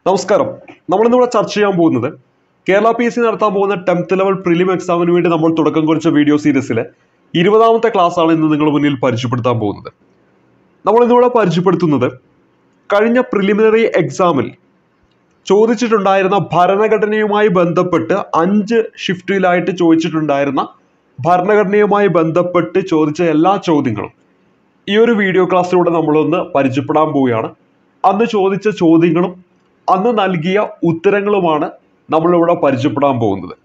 നമസ്കാരം നമ്മൾ ഇന്നിവിടെ ചർച്ച ചെയ്യാൻ പോകുന്നത് കേരള പി എസ് സി നടത്താൻ പോകുന്ന ടെൻത്ത് ലെവൽ പ്രിലിം എക്സാമിന് വേണ്ടി നമ്മൾ തുടക്കം കുറിച്ച വീഡിയോ സീരീസിലെ ഇരുപതാമത്തെ ക്ലാസ് ആണ് ഇന്ന് നിങ്ങൾ മുന്നിൽ പരിചയപ്പെടുത്താൻ പോകുന്നത് നമ്മൾ ഇന്നിവിടെ പരിചയപ്പെടുത്തുന്നത് കഴിഞ്ഞ പ്രിലിമിനറി എക്സാമിൽ ചോദിച്ചിട്ടുണ്ടായിരുന്ന ഭരണഘടനയുമായി ബന്ധപ്പെട്ട് അഞ്ച് ഷിഫ്റ്റിലായിട്ട് ചോദിച്ചിട്ടുണ്ടായിരുന്ന ഭരണഘടനയുമായി ബന്ധപ്പെട്ട് ചോദിച്ച എല്ലാ ചോദ്യങ്ങളും ഈ ഒരു വീഡിയോ ക്ലാസ്സിലൂടെ നമ്മളൊന്ന് പരിചയപ്പെടാൻ പോവുകയാണ് അന്ന് ചോദിച്ച ചോദ്യങ്ങളും അന്ന് നൽകിയ ഉത്തരങ്ങളുമാണ് നമ്മളിവിടെ പരിചയപ്പെടാൻ പോകുന്നത്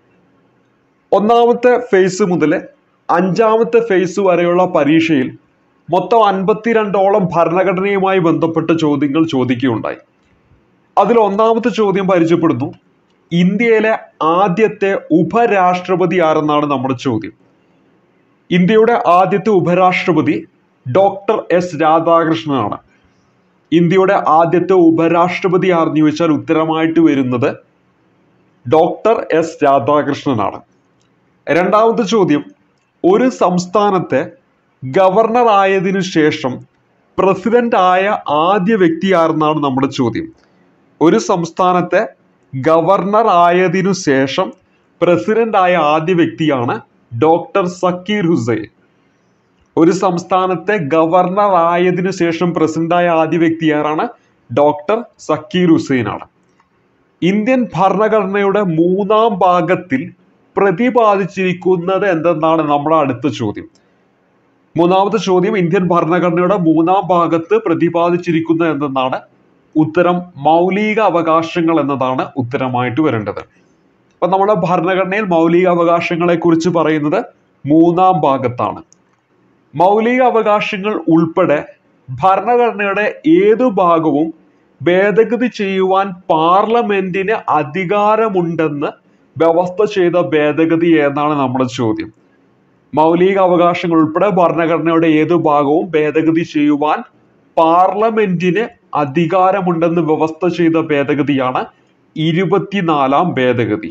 ഒന്നാമത്തെ ഫേസ് മുതൽ അഞ്ചാമത്തെ ഫേസ് വരെയുള്ള പരീക്ഷയിൽ മൊത്തം അൻപത്തിരണ്ടോളം ഭരണഘടനയുമായി ബന്ധപ്പെട്ട ചോദ്യങ്ങൾ ചോദിക്കുകയുണ്ടായി അതിൽ ഒന്നാമത്തെ ചോദ്യം പരിചയപ്പെടുന്നു ഇന്ത്യയിലെ ആദ്യത്തെ ഉപരാഷ്ട്രപതി ആരെന്നാണ് നമ്മുടെ ചോദ്യം ഇന്ത്യയുടെ ആദ്യത്തെ ഉപരാഷ്ട്രപതി ഡോക്ടർ എസ് രാധാകൃഷ്ണനാണ് ഇന്ത്യയുടെ ആദ്യത്തെ ഉപരാഷ്ട്രപതി ആരെന്ന് ചോദിച്ചാൽ ഉത്തരമായിട്ട് വരുന്നത് ഡോക്ടർ എസ് രാധാകൃഷ്ണനാണ് രണ്ടാമത്തെ ചോദ്യം ഒരു സംസ്ഥാനത്തെ ഗവർണർ ആയതിനു ശേഷം പ്രസിഡന്റ് ആയ ആദ്യ വ്യക്തി ആരെന്നാണ് നമ്മുടെ ചോദ്യം ഒരു സംസ്ഥാനത്തെ ഗവർണർ ആയതിനു ശേഷം പ്രസിഡന്റ് ആയ ആദ്യ വ്യക്തിയാണ് ഡോക്ടർ സക്കീർ ഹുസൈൻ ഒരു സംസ്ഥാനത്തെ ഗവർണർ ആയതിനു ശേഷം പ്രസിഡന്റായ ആദ്യ വ്യക്തി ആരാണ് ഡോക്ടർ സക്കീർ ഹുസൈൻ ആണ് ഇന്ത്യൻ ഭരണഘടനയുടെ മൂന്നാം ഭാഗത്തിൽ പ്രതിപാദിച്ചിരിക്കുന്നത് എന്തെന്നാണ് നമ്മുടെ അടുത്ത ചോദ്യം മൂന്നാമത്തെ ചോദ്യം ഇന്ത്യൻ ഭരണഘടനയുടെ മൂന്നാം ഭാഗത്ത് പ്രതിപാദിച്ചിരിക്കുന്നത് എന്തെന്നാണ് ഉത്തരം മൗലിക അവകാശങ്ങൾ എന്നതാണ് ഉത്തരമായിട്ട് വരേണ്ടത് അപ്പൊ നമ്മുടെ ഭരണഘടനയിൽ മൗലിക അവകാശങ്ങളെ കുറിച്ച് പറയുന്നത് മൂന്നാം ഭാഗത്താണ് മൗലിക അവകാശങ്ങൾ ഉൾപ്പെടെ ഭരണഘടനയുടെ ഏതു ഭാഗവും ഭേദഗതി ചെയ്യുവാൻ പാർലമെന്റിന് അധികാരമുണ്ടെന്ന് വ്യവസ്ഥ ചെയ്ത ഭേദഗതി ഏതാണ് നമ്മുടെ ചോദ്യം മൗലിക അവകാശങ്ങൾ ഉൾപ്പെടെ ഭരണഘടനയുടെ ഏതു ഭാഗവും ഭേദഗതി ചെയ്യുവാൻ പാർലമെന്റിന് അധികാരമുണ്ടെന്ന് വ്യവസ്ഥ ചെയ്ത ഭേദഗതിയാണ് ഇരുപത്തിനാലാം ഭേദഗതി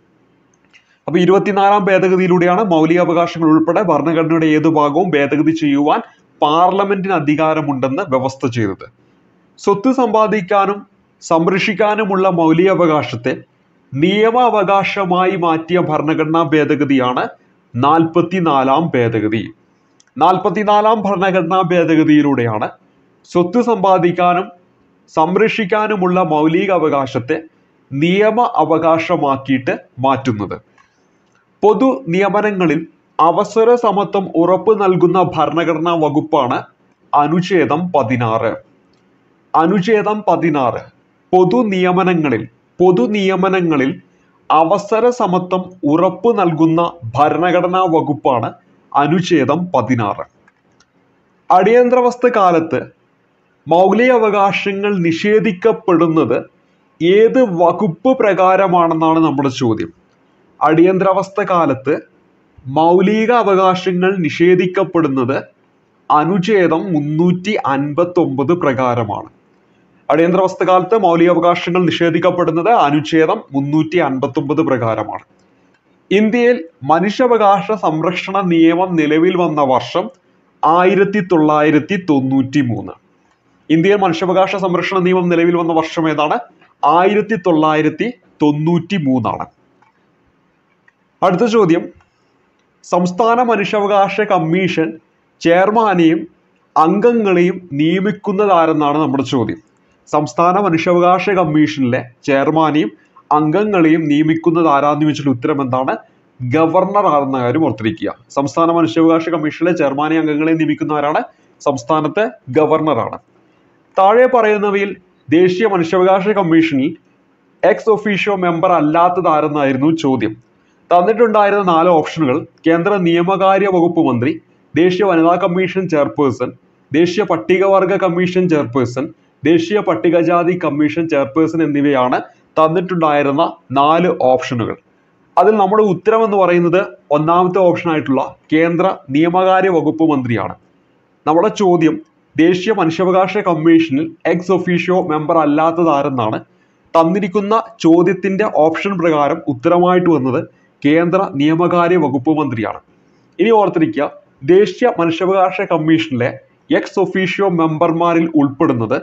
അപ്പൊ ഇരുപത്തിനാലാം ഭേദഗതിയിലൂടെയാണ് മൗലിക അവകാശങ്ങൾ ഉൾപ്പെടെ ഭരണഘടനയുടെ ഏതു ഭാഗവും ഭേദഗതി ചെയ്യുവാൻ പാർലമെന്റിന് അധികാരമുണ്ടെന്ന് വ്യവസ്ഥ ചെയ്തത് സ്വത്ത് സമ്പാദിക്കാനും സംരക്ഷിക്കാനുമുള്ള മൗലിക അവകാശത്തെ നിയമാവകാശമായി മാറ്റിയ ഭരണഘടനാ ഭേദഗതിയാണ് നാൽപ്പത്തിനാലാം ഭേദഗതി നാൽപ്പത്തിനാലാം ഭരണഘടനാ ഭേദഗതിയിലൂടെയാണ് സ്വത്ത് സമ്പാദിക്കാനും സംരക്ഷിക്കാനുമുള്ള മൗലിക അവകാശത്തെ നിയമ അവകാശമാക്കിയിട്ട് മാറ്റുന്നത് പൊതു നിയമനങ്ങളിൽ അവസര സമത്വം ഉറപ്പു നൽകുന്ന ഭരണഘടനാ വകുപ്പാണ് അനുച്ഛേദം പതിനാറ് അനുച്ഛേദം പതിനാറ് പൊതു നിയമനങ്ങളിൽ പൊതു നിയമനങ്ങളിൽ അവസര സമത്വം ഉറപ്പു നൽകുന്ന ഭരണഘടനാ വകുപ്പാണ് അനുച്ഛേദം പതിനാറ് അടിയന്തരാവസ്ഥ കാലത്ത് മൗലിക അവകാശങ്ങൾ നിഷേധിക്കപ്പെടുന്നത് ഏത് വകുപ്പ് പ്രകാരമാണെന്നാണ് നമ്മുടെ ചോദ്യം അടിയന്തരാവസ്ഥ കാലത്ത് മൗലിക അവകാശങ്ങൾ നിഷേധിക്കപ്പെടുന്നത് അനുച്ഛേദം മുന്നൂറ്റി അൻപത്തി ഒമ്പത് പ്രകാരമാണ് അടിയന്തരാവസ്ഥ കാലത്ത് മൗലിക അവകാശങ്ങൾ നിഷേധിക്കപ്പെടുന്നത് അനുച്ഛേദം മുന്നൂറ്റി അൻപത്തി ഒമ്പത് പ്രകാരമാണ് ഇന്ത്യയിൽ മനുഷ്യാവകാശ സംരക്ഷണ നിയമം നിലവിൽ വന്ന വർഷം ആയിരത്തി തൊള്ളായിരത്തി തൊണ്ണൂറ്റി മൂന്ന് ഇന്ത്യയിൽ മനുഷ്യാവകാശ സംരക്ഷണ നിയമം നിലവിൽ വന്ന വർഷം ഏതാണ് ആയിരത്തി തൊള്ളായിരത്തി തൊണ്ണൂറ്റി മൂന്നാണ് അടുത്ത ചോദ്യം സംസ്ഥാന മനുഷ്യാവകാശ കമ്മീഷൻ ചെയർമാനെയും അംഗങ്ങളെയും നിയമിക്കുന്നതാരെന്നാണ് നമ്മുടെ ചോദ്യം സംസ്ഥാന മനുഷ്യാവകാശ കമ്മീഷനിലെ ചെയർമാനെയും അംഗങ്ങളെയും നിയമിക്കുന്നത് ആരാന്ന് ചോദിച്ചിട്ട് ഉത്തരം എന്താണ് ഗവർണർ ആണെന്ന കാര്യം ഓർത്തിരിക്കുക സംസ്ഥാന മനുഷ്യാവകാശ കമ്മീഷനിലെ ചെയർമാനെയും അംഗങ്ങളെയും നിയമിക്കുന്ന ആരാണ് സംസ്ഥാനത്തെ ഗവർണറാണ് താഴെ പറയുന്നവയിൽ ദേശീയ മനുഷ്യാവകാശ കമ്മീഷനിൽ എക്സ് ഒഫീഷ്യോ മെമ്പർ അല്ലാത്തത് ആരെന്നായിരുന്നു ചോദ്യം തന്നിട്ടുണ്ടായിരുന്ന നാല് ഓപ്ഷനുകൾ കേന്ദ്ര നിയമകാര്യ വകുപ്പ് മന്ത്രി ദേശീയ വനിതാ കമ്മീഷൻ ചെയർപേഴ്സൺ ദേശീയ പട്ടികവർഗ കമ്മീഷൻ ചെയർപേഴ്സൺ ദേശീയ പട്ടികജാതി കമ്മീഷൻ ചെയർപേഴ്സൺ എന്നിവയാണ് തന്നിട്ടുണ്ടായിരുന്ന നാല് ഓപ്ഷനുകൾ അതിൽ നമ്മുടെ ഉത്തരം എന്ന് പറയുന്നത് ഒന്നാമത്തെ ഓപ്ഷൻ ആയിട്ടുള്ള കേന്ദ്ര നിയമകാര്യ വകുപ്പ് മന്ത്രിയാണ് നമ്മുടെ ചോദ്യം ദേശീയ മനുഷ്യാവകാശ കമ്മീഷനിൽ എക്സ് ഒഫീഷ്യോ മെമ്പർ അല്ലാത്തത് ആരെന്നാണ് തന്നിരിക്കുന്ന ചോദ്യത്തിന്റെ ഓപ്ഷൻ പ്രകാരം ഉത്തരമായിട്ട് വന്നത് കേന്ദ്ര നിയമകാര്യ വകുപ്പ് മന്ത്രിയാണ് ഇനി ഓർത്തിരിക്കുക ദേശീയ മനുഷ്യാവകാശ കമ്മീഷനിലെ എക്സ് ഒഫീഷ്യോ മെമ്പർമാരിൽ ഉൾപ്പെടുന്നത്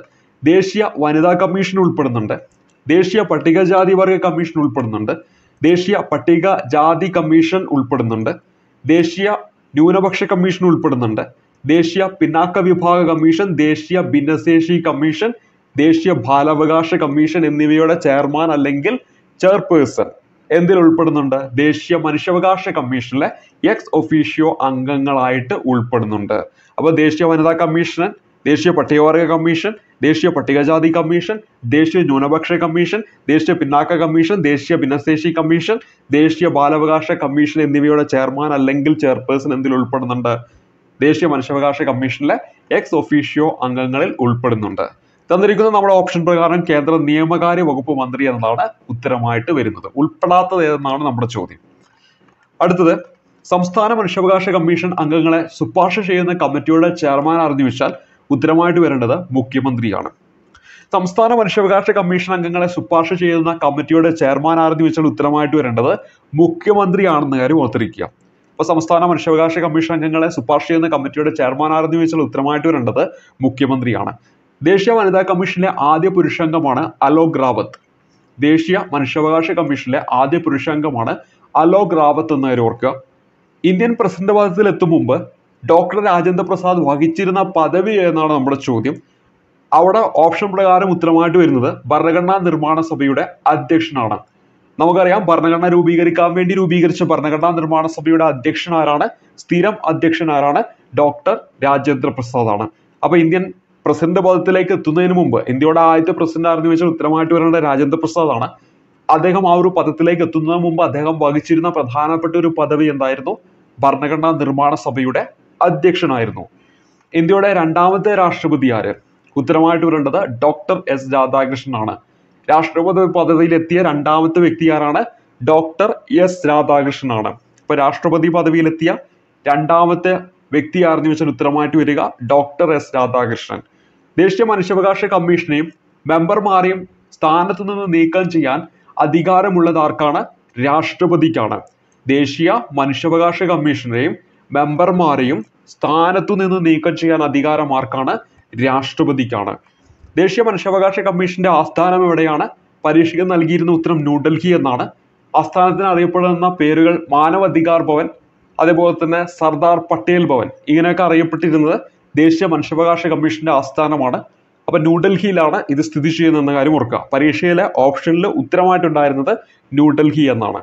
ദേശീയ വനിതാ കമ്മീഷൻ ഉൾപ്പെടുന്നുണ്ട് ദേശീയ പട്ടികജാതി വർഗ കമ്മീഷൻ ഉൾപ്പെടുന്നുണ്ട് ദേശീയ പട്ടിക ജാതി കമ്മീഷൻ ഉൾപ്പെടുന്നുണ്ട് ദേശീയ ന്യൂനപക്ഷ കമ്മീഷൻ ഉൾപ്പെടുന്നുണ്ട് ദേശീയ പിന്നാക്ക വിഭാഗ കമ്മീഷൻ ദേശീയ ഭിന്നശേഷി കമ്മീഷൻ ദേശീയ ബാലാവകാശ കമ്മീഷൻ എന്നിവയുടെ ചെയർമാൻ അല്ലെങ്കിൽ ചെയർപേഴ്സൺ എന്തിൽ ഉൾപ്പെടുന്നുണ്ട് ദേശീയ മനുഷ്യാവകാശ കമ്മീഷനിലെ എക്സ് ഒഫീഷ്യോ അംഗങ്ങളായിട്ട് ഉൾപ്പെടുന്നുണ്ട് അപ്പോൾ ദേശീയ വനിതാ കമ്മീഷൻ ദേശീയ പട്ടികവർഗ കമ്മീഷൻ ദേശീയ പട്ടികജാതി കമ്മീഷൻ ദേശീയ ന്യൂനപക്ഷ കമ്മീഷൻ ദേശീയ പിന്നാക്ക കമ്മീഷൻ ദേശീയ ഭിന്നശേഷി കമ്മീഷൻ ദേശീയ ബാലാവകാശ കമ്മീഷൻ എന്നിവയുടെ ചെയർമാൻ അല്ലെങ്കിൽ ചെയർപേഴ്സൺ എന്തിൽ ഉൾപ്പെടുന്നുണ്ട് ദേശീയ മനുഷ്യാവകാശ കമ്മീഷനിലെ എക്സ് ഒഫീഷ്യോ അംഗങ്ങളിൽ ഉൾപ്പെടുന്നുണ്ട് തന്നിരിക്കുന്ന നമ്മുടെ ഓപ്ഷൻ പ്രകാരം കേന്ദ്ര നിയമകാര്യ വകുപ്പ് മന്ത്രി എന്നതാണ് ഉത്തരമായിട്ട് വരുന്നത് ഉൾപ്പെടാത്തത് ഏതെന്നാണ് നമ്മുടെ ചോദ്യം അടുത്തത് സംസ്ഥാന മനുഷ്യാവകാശ കമ്മീഷൻ അംഗങ്ങളെ ശുപാർശ ചെയ്യുന്ന കമ്മിറ്റിയുടെ ചെയർമാൻ ആരെന്ന് വെച്ചാൽ ഉത്തരമായിട്ട് വരേണ്ടത് മുഖ്യമന്ത്രിയാണ് സംസ്ഥാന മനുഷ്യാവകാശ കമ്മീഷൻ അംഗങ്ങളെ ശുപാർശ ചെയ്യുന്ന കമ്മിറ്റിയുടെ ചെയർമാൻ ആരെന്ന് വെച്ചാൽ ഉത്തരമായിട്ട് വരേണ്ടത് മുഖ്യമന്ത്രിയാണെന്ന കാര്യം ഓർത്തിരിക്കുക അപ്പോൾ സംസ്ഥാന മനുഷ്യാവകാശ കമ്മീഷൻ അംഗങ്ങളെ ശുപാർശ ചെയ്യുന്ന കമ്മിറ്റിയുടെ ചെയർമാൻ ആരെന്ന് ചോദിച്ചാൽ ഉത്തരമായിട്ട് വരേണ്ടത് മുഖ്യമന്ത്രിയാണ് ദേശീയ വനിതാ കമ്മീഷനിലെ ആദ്യ പുരുഷാംഗമാണ് അലോക് റാവത്ത് ദേശീയ മനുഷ്യാവകാശ കമ്മീഷനിലെ ആദ്യ പുരുഷാംഗമാണ് അലോക് റാവത്ത് എന്ന കാര്യം ഓർക്കുക ഇന്ത്യൻ പ്രസിഡന്റ് പദത്തിൽ എത്തും മുമ്പ് ഡോക്ടർ രാജേന്ദ്ര പ്രസാദ് വഹിച്ചിരുന്ന പദവി എന്നാണ് നമ്മുടെ ചോദ്യം അവിടെ ഓപ്ഷൻ പ്രകാരം ഉത്തരമായിട്ട് വരുന്നത് ഭരണഘടനാ നിർമ്മാണ സഭയുടെ അധ്യക്ഷനാണ് നമുക്കറിയാം ഭരണഘടന രൂപീകരിക്കാൻ വേണ്ടി രൂപീകരിച്ച ഭരണഘടനാ നിർമ്മാണ സഭയുടെ അധ്യക്ഷൻ ആരാണ് സ്ഥിരം അധ്യക്ഷൻ ആരാണ് ഡോക്ടർ രാജേന്ദ്ര പ്രസാദ് ആണ് അപ്പൊ ഇന്ത്യൻ പ്രസിഡന്റ് പദത്തിലേക്ക് എത്തുന്നതിന് മുമ്പ് ഇന്ത്യയുടെ ആദ്യത്തെ പ്രസിഡന്റ് ആരെന്ന് വെച്ചാൽ ഉത്തരമായിട്ട് വരേണ്ട രാജേന്ദ്ര പ്രസാദ് ആണ് അദ്ദേഹം ആ ഒരു പദത്തിലേക്ക് എത്തുന്നതിന് മുമ്പ് അദ്ദേഹം വഹിച്ചിരുന്ന പ്രധാനപ്പെട്ട ഒരു പദവി എന്തായിരുന്നു ഭരണഘടനാ നിർമ്മാണ സഭയുടെ അധ്യക്ഷനായിരുന്നു ഇന്ത്യയുടെ രണ്ടാമത്തെ രാഷ്ട്രപതി ആര് ഉത്തരമായിട്ട് വരേണ്ടത് ഡോക്ടർ എസ് രാധാകൃഷ്ണൻ ആണ് രാഷ്ട്രപതി പദവിയിലെത്തിയ രണ്ടാമത്തെ വ്യക്തി ആരാണ് ഡോക്ടർ എസ് രാധാകൃഷ്ണൻ ആണ് ഇപ്പൊ രാഷ്ട്രപതി പദവിയിലെത്തിയ രണ്ടാമത്തെ വ്യക്തി ആരെന്ന് വെച്ചാൽ ഉത്തരമായിട്ട് വരിക ഡോക്ടർ എസ് രാധാകൃഷ്ണൻ ദേശീയ മനുഷ്യാവകാശ കമ്മീഷനെയും മെമ്പർമാരെയും സ്ഥാനത്ത് നിന്ന് നീക്കം ചെയ്യാൻ അധികാരമുള്ളത് ആർക്കാണ് രാഷ്ട്രപതിക്കാണ് ദേശീയ മനുഷ്യാവകാശ കമ്മീഷനെയും മെമ്പർമാരെയും സ്ഥാനത്തു നിന്ന് നീക്കം ചെയ്യാൻ അധികാരം ആർക്കാണ് രാഷ്ട്രപതിക്കാണ് ദേശീയ മനുഷ്യാവകാശ കമ്മീഷന്റെ ആസ്ഥാനം എവിടെയാണ് പരീക്ഷയ്ക്ക് നൽകിയിരുന്ന ഉത്തരം ന്യൂഡൽഹി എന്നാണ് ആസ്ഥാനത്തിന് അറിയപ്പെടുന്ന പേരുകൾ മാനവാധികാർ ഭവൻ അതേപോലെ തന്നെ സർദാർ പട്ടേൽ ഭവൻ ഇങ്ങനെയൊക്കെ അറിയപ്പെട്ടിരുന്നത് ദേശീയ മനുഷ്യാവകാശ കമ്മീഷന്റെ ആസ്ഥാനമാണ് അപ്പൊ ന്യൂഡൽഹിയിലാണ് ഇത് സ്ഥിതി ചെയ്യുന്നത് എന്ന കാര്യം ഓർക്കുക പരീക്ഷയിലെ ഓപ്ഷനിൽ ഉത്തരമായിട്ടുണ്ടായിരുന്നത് ന്യൂഡൽഹി എന്നാണ്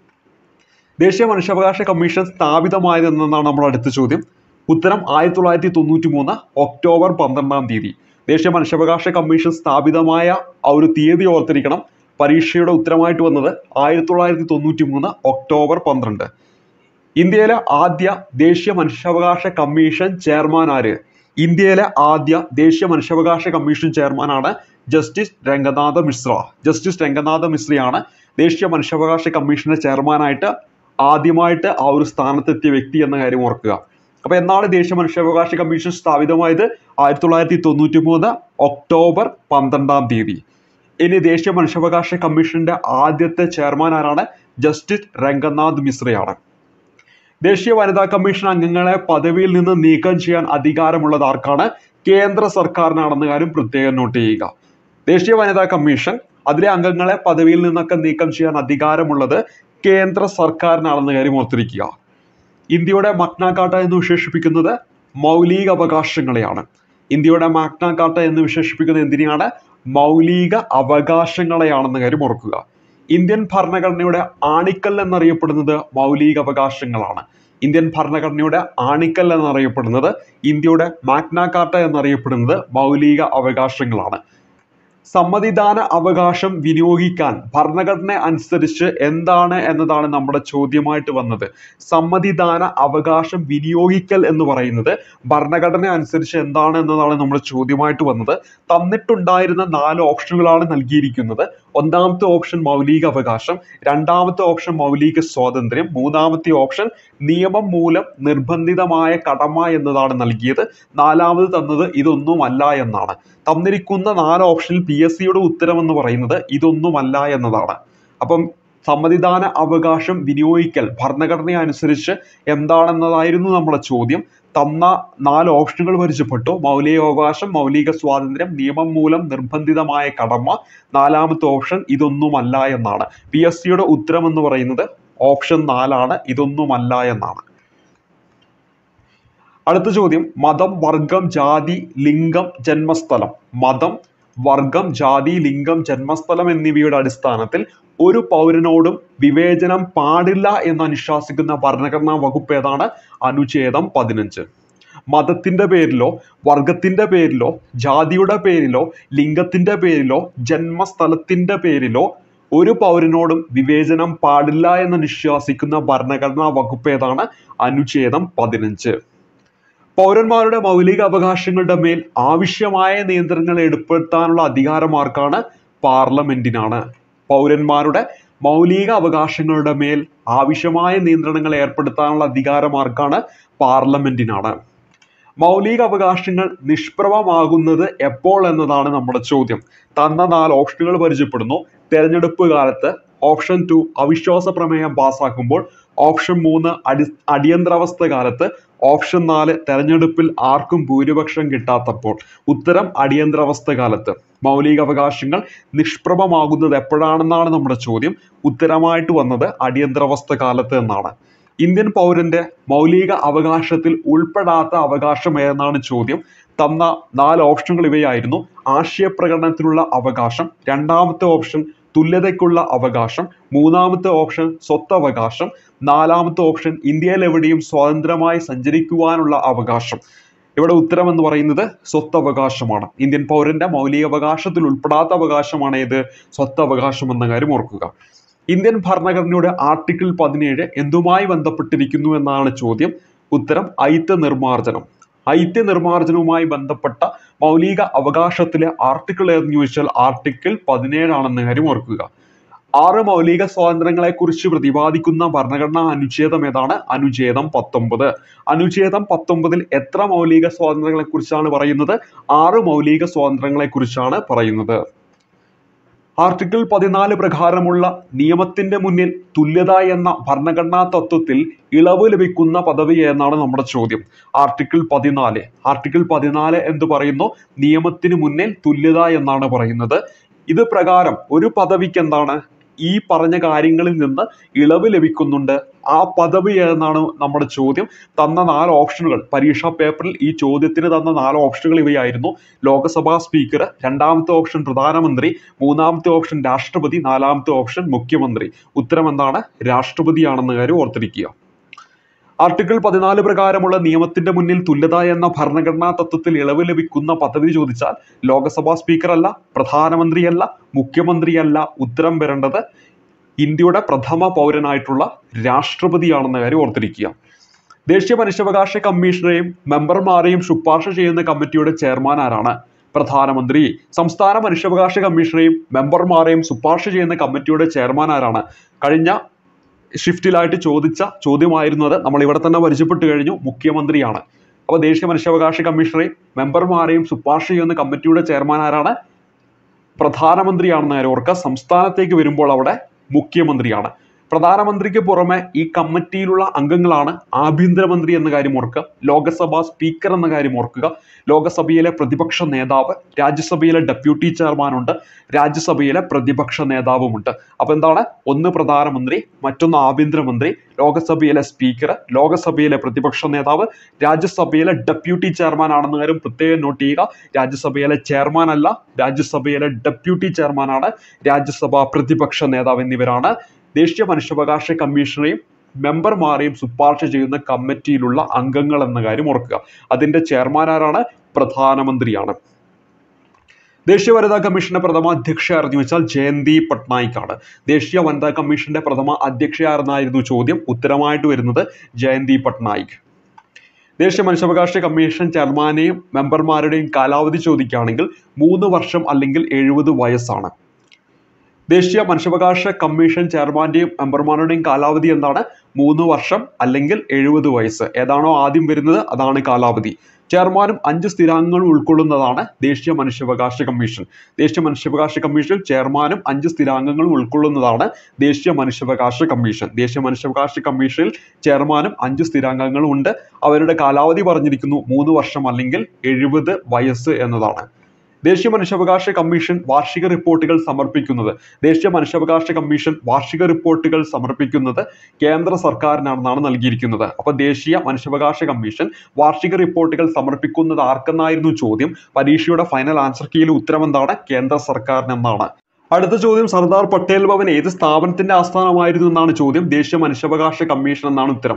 ദേശീയ മനുഷ്യാവകാശ കമ്മീഷൻ സ്ഥാപിതമായത് എന്നാണ് നമ്മുടെ അടുത്ത ചോദ്യം ഉത്തരം ആയിരത്തി തൊള്ളായിരത്തി തൊണ്ണൂറ്റി മൂന്ന് ഒക്ടോബർ പന്ത്രണ്ടാം തീയതി ദേശീയ മനുഷ്യാവകാശ കമ്മീഷൻ സ്ഥാപിതമായ ആ ഒരു തീയതി ഓർത്തിരിക്കണം പരീക്ഷയുടെ ഉത്തരമായിട്ട് വന്നത് ആയിരത്തി തൊള്ളായിരത്തി തൊണ്ണൂറ്റി മൂന്ന് ഒക്ടോബർ പന്ത്രണ്ട് ഇന്ത്യയിലെ ആദ്യ ദേശീയ മനുഷ്യാവകാശ കമ്മീഷൻ ചെയർമാൻ ആര് ഇന്ത്യയിലെ ആദ്യ ദേശീയ മനുഷ്യാവകാശ കമ്മീഷൻ ചെയർമാനാണ് ജസ്റ്റിസ് രംഗനാഥ മിശ്ര ജസ്റ്റിസ് രംഗനാഥ മിശ്രയാണ് ദേശീയ മനുഷ്യാവകാശ കമ്മീഷന്റെ ചെയർമാനായിട്ട് ആദ്യമായിട്ട് ആ ഒരു സ്ഥാനത്തെത്തിയ വ്യക്തി എന്ന കാര്യം ഓർക്കുക അപ്പൊ എന്നാണ് ദേശീയ മനുഷ്യാവകാശ കമ്മീഷൻ സ്ഥാപിതമായത് ആയിരത്തി തൊള്ളായിരത്തി തൊണ്ണൂറ്റി മൂന്ന് ഒക്ടോബർ പന്ത്രണ്ടാം തീയതി ഇനി ദേശീയ മനുഷ്യാവകാശ കമ്മീഷന്റെ ആദ്യത്തെ ചെയർമാൻ ആരാണ് ജസ്റ്റിസ് രംഗനാഥ് മിശ്രയാണ് ദേശീയ വനിതാ കമ്മീഷൻ അംഗങ്ങളെ പദവിയിൽ നിന്ന് നീക്കം ചെയ്യാൻ അധികാരമുള്ളത് ആർക്കാണ് കേന്ദ്ര സർക്കാരിനാണെന്ന കാര്യം പ്രത്യേകം നോട്ട് ചെയ്യുക ദേശീയ വനിതാ കമ്മീഷൻ അതിലെ അംഗങ്ങളെ പദവിയിൽ നിന്നൊക്കെ നീക്കം ചെയ്യാൻ അധികാരമുള്ളത് കേന്ദ്ര സർക്കാരിനാണെന്ന കാര്യം ഓർത്തിരിക്കുക ഇന്ത്യയുടെ മഗ്ന കാർട്ട എന്ന് വിശേഷിപ്പിക്കുന്നത് മൗലിക അവകാശങ്ങളെയാണ് ഇന്ത്യയുടെ മാഗ്ന കാർട്ട എന്ന് വിശേഷിപ്പിക്കുന്നത് എന്തിനെയാണ് മൗലിക അവകാശങ്ങളെയാണെന്ന കാര്യം ഓർക്കുക ഇന്ത്യൻ ഭരണഘടനയുടെ ആണിക്കൽ എന്നറിയപ്പെടുന്നത് മൗലിക അവകാശങ്ങളാണ് ഇന്ത്യൻ ഭരണഘടനയുടെ ആണിക്കൽ എന്നറിയപ്പെടുന്നത് ഇന്ത്യയുടെ മാഗ്ന കാർട്ട എന്നറിയപ്പെടുന്നത് മൗലിക അവകാശങ്ങളാണ് സമ്മതിദാന അവകാശം വിനിയോഗിക്കാൻ ഭരണഘടന അനുസരിച്ച് എന്താണ് എന്നതാണ് നമ്മുടെ ചോദ്യമായിട്ട് വന്നത് സമ്മതിദാന അവകാശം വിനിയോഗിക്കൽ എന്ന് പറയുന്നത് ഭരണഘടന അനുസരിച്ച് എന്താണ് എന്നതാണ് നമ്മുടെ ചോദ്യമായിട്ട് വന്നത് തന്നിട്ടുണ്ടായിരുന്ന നാല് ഓപ്ഷനുകളാണ് നൽകിയിരിക്കുന്നത് ഒന്നാമത്തെ ഓപ്ഷൻ മൗലിക അവകാശം രണ്ടാമത്തെ ഓപ്ഷൻ മൗലിക സ്വാതന്ത്ര്യം മൂന്നാമത്തെ ഓപ്ഷൻ നിയമം മൂലം നിർബന്ധിതമായ കടമ എന്നതാണ് നൽകിയത് നാലാമത് തന്നത് ഇതൊന്നുമല്ല എന്നാണ് തന്നിരിക്കുന്ന നാല് ഓപ്ഷനിൽ പി എസ് സിയുടെ ഉത്തരം എന്ന് പറയുന്നത് ഇതൊന്നുമല്ല എന്നതാണ് അപ്പം സമ്മതിദാന അവകാശം വിനിയോഗിക്കൽ ഭരണഘടന അനുസരിച്ച് എന്താണെന്നതായിരുന്നു നമ്മുടെ ചോദ്യം തന്ന നാല് ഓപ്ഷനുകൾ പരിചയപ്പെട്ടു മൗലികാവകാശം മൗലിക സ്വാതന്ത്ര്യം നിയമം മൂലം നിർബന്ധിതമായ കടമ നാലാമത്തെ ഓപ്ഷൻ ഇതൊന്നുമല്ല എന്നാണ് പി എസ് സിയുടെ ഉത്തരം എന്ന് പറയുന്നത് ഓപ്ഷൻ നാലാണ് ഇതൊന്നുമല്ല എന്നാണ് അടുത്ത ചോദ്യം മതം വർഗം ജാതി ലിംഗം ജന്മസ്ഥലം മതം വർഗം ജാതി ലിംഗം ജന്മസ്ഥലം എന്നിവയുടെ അടിസ്ഥാനത്തിൽ ഒരു പൗരനോടും വിവേചനം പാടില്ല എന്ന് അനുശാസിക്കുന്ന ഭരണഘടനാ വകുപ്പ് ഏതാണ് അനുച്ഛേദം പതിനഞ്ച് മതത്തിന്റെ പേരിലോ വർഗത്തിന്റെ പേരിലോ ജാതിയുടെ പേരിലോ ലിംഗത്തിന്റെ പേരിലോ ജന്മസ്ഥലത്തിന്റെ പേരിലോ ഒരു പൗരനോടും വിവേചനം പാടില്ല എന്ന് അനുശാസിക്കുന്ന ഭരണഘടനാ വകുപ്പ് ഏതാണ് അനുച്ഛേദം പതിനഞ്ച് പൗരന്മാരുടെ മൗലിക അവകാശങ്ങളുടെ മേൽ ആവശ്യമായ നിയന്ത്രണങ്ങൾ ഏർപ്പെടുത്താനുള്ള അധികാരം ആർക്കാണ് പാർലമെന്റിനാണ് പൗരന്മാരുടെ മൗലിക അവകാശങ്ങളുടെ മേൽ ആവശ്യമായ നിയന്ത്രണങ്ങൾ ഏർപ്പെടുത്താനുള്ള അധികാരം ആർക്കാണ് പാർലമെന്റിനാണ് മൗലിക അവകാശങ്ങൾ നിഷ്പ്രഭമാകുന്നത് എപ്പോൾ എന്നതാണ് നമ്മുടെ ചോദ്യം തന്ന നാല് ഓപ്ഷനുകൾ പരിചയപ്പെടുന്നു തെരഞ്ഞെടുപ്പ് കാലത്ത് ഓപ്ഷൻ ടു അവിശ്വാസ പ്രമേയം പാസ്സാക്കുമ്പോൾ ഓപ്ഷൻ മൂന്ന് അടി അടിയന്തരാവസ്ഥ കാലത്ത് ഓപ്ഷൻ നാല് തെരഞ്ഞെടുപ്പിൽ ആർക്കും ഭൂരിപക്ഷം കിട്ടാത്തപ്പോൾ ഉത്തരം അടിയന്തരാവസ്ഥ കാലത്ത് മൗലിക അവകാശങ്ങൾ നിഷ്പ്രഭമാകുന്നത് എപ്പോഴാണെന്നാണ് നമ്മുടെ ചോദ്യം ഉത്തരമായിട്ട് വന്നത് അടിയന്തരാവസ്ഥ കാലത്ത് എന്നാണ് ഇന്ത്യൻ പൗരന്റെ മൗലിക അവകാശത്തിൽ ഉൾപ്പെടാത്ത അവകാശം ഏതെന്നാണ് ചോദ്യം തന്ന നാല് ഓപ്ഷനുകൾ ഇവയായിരുന്നു ആശയപ്രകടനത്തിനുള്ള അവകാശം രണ്ടാമത്തെ ഓപ്ഷൻ തുല്യതയ്ക്കുള്ള അവകാശം മൂന്നാമത്തെ ഓപ്ഷൻ സ്വത്തവകാശം നാലാമത്തെ ഓപ്ഷൻ ഇന്ത്യയിൽ എവിടെയും സ്വതന്ത്രമായി സഞ്ചരിക്കുവാനുള്ള അവകാശം ഇവിടെ ഉത്തരം എന്ന് പറയുന്നത് സ്വത്തവകാശമാണ് ഇന്ത്യൻ പൗരന്റെ മൗലിക അവകാശത്തിൽ ഉൾപ്പെടാത്ത അവകാശമാണ് ഏത് സ്വത്തവകാശം എന്ന കാര്യം ഓർക്കുക ഇന്ത്യൻ ഭരണഘടനയുടെ ആർട്ടിക്കിൾ പതിനേഴ് എന്തുമായി ബന്ധപ്പെട്ടിരിക്കുന്നു എന്നാണ് ചോദ്യം ഉത്തരം ഐത്യ നിർമാർജനം ഐത്യ നിർമാർജനവുമായി ബന്ധപ്പെട്ട മൗലിക അവകാശത്തിലെ ആർട്ടിക്കിൾ ഏതെന്ന് ചോദിച്ചാൽ ആർട്ടിക്കിൾ പതിനേഴാണെന്ന കാര്യം ഓർക്കുക ആറ് മൗലിക സ്വാതന്ത്ര്യങ്ങളെ കുറിച്ച് പ്രതിപാദിക്കുന്ന ഭരണഘടനാ അനുച്ഛേദം ഏതാണ് അനുച്ഛേദം പത്തൊമ്പത് അനുച്ഛേദം പത്തൊമ്പതിൽ എത്ര മൗലിക സ്വാതന്ത്ര്യങ്ങളെ കുറിച്ചാണ് പറയുന്നത് ആറ് മൗലിക സ്വാതന്ത്ര്യങ്ങളെ കുറിച്ചാണ് പറയുന്നത് ആർട്ടിക്കിൾ പതിനാല് പ്രകാരമുള്ള നിയമത്തിന്റെ മുന്നിൽ തുല്യത എന്ന ഭരണഘടനാ തത്വത്തിൽ ഇളവ് ലഭിക്കുന്ന പദവി എന്നാണ് നമ്മുടെ ചോദ്യം ആർട്ടിക്കിൾ പതിനാല് ആർട്ടിക്കിൾ പതിനാല് എന്ന് പറയുന്നു നിയമത്തിന് മുന്നിൽ തുല്യത എന്നാണ് പറയുന്നത് ഇത് പ്രകാരം ഒരു പദവിക്ക് എന്താണ് ഈ പറഞ്ഞ കാര്യങ്ങളിൽ നിന്ന് ഇളവ് ലഭിക്കുന്നുണ്ട് ആ പദവി ഏതെന്നാണ് നമ്മുടെ ചോദ്യം തന്ന നാല് ഓപ്ഷനുകൾ പരീക്ഷാ പേപ്പറിൽ ഈ ചോദ്യത്തിന് തന്ന നാല് ഓപ്ഷനുകൾ ഇവയായിരുന്നു ലോക്സഭാ സ്പീക്കർ രണ്ടാമത്തെ ഓപ്ഷൻ പ്രധാനമന്ത്രി മൂന്നാമത്തെ ഓപ്ഷൻ രാഷ്ട്രപതി നാലാമത്തെ ഓപ്ഷൻ മുഖ്യമന്ത്രി ഉത്തരം എന്താണ് രാഷ്ട്രപതിയാണെന്ന കാര്യം ഓർത്തിരിക്കുക ആർട്ടിക്കിൾ പതിനാല് പ്രകാരമുള്ള നിയമത്തിന്റെ മുന്നിൽ തുല്യത എന്ന ഭരണഘടനാ തത്വത്തിൽ ഇളവ് ലഭിക്കുന്ന പദവി ചോദിച്ചാൽ ലോക്സഭാ സ്പീക്കറല്ല പ്രധാനമന്ത്രിയല്ല മുഖ്യമന്ത്രിയല്ല ഉത്തരം വരേണ്ടത് ഇന്ത്യയുടെ പ്രഥമ പൗരനായിട്ടുള്ള രാഷ്ട്രപതിയാണെന്ന കാര്യം ഓർത്തിരിക്കുക ദേശീയ മനുഷ്യാവകാശ കമ്മീഷനെയും മെമ്പർമാരെയും ശുപാർശ ചെയ്യുന്ന കമ്മിറ്റിയുടെ ചെയർമാൻ ആരാണ് പ്രധാനമന്ത്രി സംസ്ഥാന മനുഷ്യാവകാശ കമ്മീഷനെയും മെമ്പർമാരെയും ശുപാർശ ചെയ്യുന്ന കമ്മിറ്റിയുടെ ചെയർമാൻ ആരാണ് കഴിഞ്ഞ ഷിഫ്റ്റിലായിട്ട് ചോദിച്ച ചോദ്യമായിരുന്നു അത് നമ്മൾ ഇവിടെ തന്നെ പരിചയപ്പെട്ട് കഴിഞ്ഞു മുഖ്യമന്ത്രിയാണ് അപ്പോൾ ദേശീയ മനുഷ്യാവകാശ കമ്മീഷനെയും മെമ്പർമാരെയും ശുപാർശ ചെയ്യുന്ന കമ്മിറ്റിയുടെ ചെയർമാൻ ആരാണ് പ്രധാനമന്ത്രിയാണെന്ന് കാര്യം ഓർക്കുക സംസ്ഥാനത്തേക്ക് വരുമ്പോൾ അവിടെ മുഖ്യമന്ത്രിയാണ് പ്രധാനമന്ത്രിക്ക് പുറമെ ഈ കമ്മിറ്റിയിലുള്ള അംഗങ്ങളാണ് ആഭ്യന്തരമന്ത്രി എന്ന കാര്യം ഓർക്കുക ലോകസഭാ സ്പീക്കർ എന്ന കാര്യം ഓർക്കുക ലോകസഭയിലെ പ്രതിപക്ഷ നേതാവ് രാജ്യസഭയിലെ ഡെപ്യൂട്ടി ചെയർമാനുണ്ട് രാജ്യസഭയിലെ പ്രതിപക്ഷ നേതാവുമുണ്ട് അപ്പോൾ എന്താണ് ഒന്ന് പ്രധാനമന്ത്രി മറ്റൊന്ന് ആഭ്യന്തരമന്ത്രി ലോകസഭയിലെ സ്പീക്കർ ലോകസഭയിലെ പ്രതിപക്ഷ നേതാവ് രാജ്യസഭയിലെ ഡെപ്യൂട്ടി ചെയർമാൻ ആണെന്ന കാര്യം പ്രത്യേകം നോട്ട് ചെയ്യുക രാജ്യസഭയിലെ ചെയർമാൻ അല്ല രാജ്യസഭയിലെ ഡെപ്യൂട്ടി ചെയർമാനാണ് രാജ്യസഭ പ്രതിപക്ഷ നേതാവ് എന്നിവരാണ് ദേശീയ മനുഷ്യാവകാശ കമ്മീഷനെയും മെമ്പർമാരെയും ശുപാർശ ചെയ്യുന്ന കമ്മിറ്റിയിലുള്ള അംഗങ്ങൾ എന്ന കാര്യം ഓർക്കുക അതിന്റെ ചെയർമാൻ ആരാണ് പ്രധാനമന്ത്രിയാണ് ദേശീയ വനിതാ കമ്മീഷന്റെ പ്രഥമ അധ്യക്ഷ ആരെന്ന് വെച്ചാൽ ജയന്തി പട്നായിക് ആണ് ദേശീയ വനിതാ കമ്മീഷന്റെ പ്രഥമ അധ്യക്ഷ ആരെന്നായിരുന്നു ചോദ്യം ഉത്തരമായിട്ട് വരുന്നത് ജയന്തി പട്നായിക് ദേശീയ മനുഷ്യാവകാശ കമ്മീഷൻ ചെയർമാനെയും മെമ്പർമാരുടെയും കാലാവധി ചോദിക്കുകയാണെങ്കിൽ മൂന്ന് വർഷം അല്ലെങ്കിൽ എഴുപത് വയസ്സാണ് ദേശീയ മനുഷ്യാവകാശ കമ്മീഷൻ ചെയർമാന്റെയും മെമ്പർമാരുടെയും കാലാവധി എന്താണ് മൂന്ന് വർഷം അല്ലെങ്കിൽ എഴുപത് വയസ്സ് ഏതാണോ ആദ്യം വരുന്നത് അതാണ് കാലാവധി ചെയർമാനും അഞ്ച് സ്ഥിരാംഗങ്ങളും ഉൾക്കൊള്ളുന്നതാണ് ദേശീയ മനുഷ്യാവകാശ കമ്മീഷൻ ദേശീയ മനുഷ്യാവകാശ കമ്മീഷനിൽ ചെയർമാനും അഞ്ച് സ്ഥിരാംഗങ്ങളും ഉൾക്കൊള്ളുന്നതാണ് ദേശീയ മനുഷ്യാവകാശ കമ്മീഷൻ ദേശീയ മനുഷ്യാവകാശ കമ്മീഷനിൽ ചെയർമാനും അഞ്ച് സ്ഥിരാംഗങ്ങളും ഉണ്ട് അവരുടെ കാലാവധി പറഞ്ഞിരിക്കുന്നു മൂന്ന് വർഷം അല്ലെങ്കിൽ എഴുപത് വയസ്സ് എന്നതാണ് ദേശീയ മനുഷ്യാവകാശ കമ്മീഷൻ വാർഷിക റിപ്പോർട്ടുകൾ സമർപ്പിക്കുന്നത് ദേശീയ മനുഷ്യാവകാശ കമ്മീഷൻ വാർഷിക റിപ്പോർട്ടുകൾ സമർപ്പിക്കുന്നത് കേന്ദ്ര സർക്കാരിനാണെന്നാണ് നൽകിയിരിക്കുന്നത് അപ്പൊ ദേശീയ മനുഷ്യാവകാശ കമ്മീഷൻ വാർഷിക റിപ്പോർട്ടുകൾ സമർപ്പിക്കുന്നത് ആർക്കെന്നായിരുന്നു ചോദ്യം പരീക്ഷയുടെ ഫൈനൽ ആൻസർ കീയിൽ ഉത്തരം എന്താണ് കേന്ദ്ര സർക്കാരിനെന്നാണ് അടുത്ത ചോദ്യം സർദാർ പട്ടേൽ ഭവൻ ഏത് സ്ഥാപനത്തിന്റെ ആസ്ഥാനമായിരുന്നു എന്നാണ് ചോദ്യം ദേശീയ മനുഷ്യാവകാശ കമ്മീഷൻ എന്നാണ് ഉത്തരം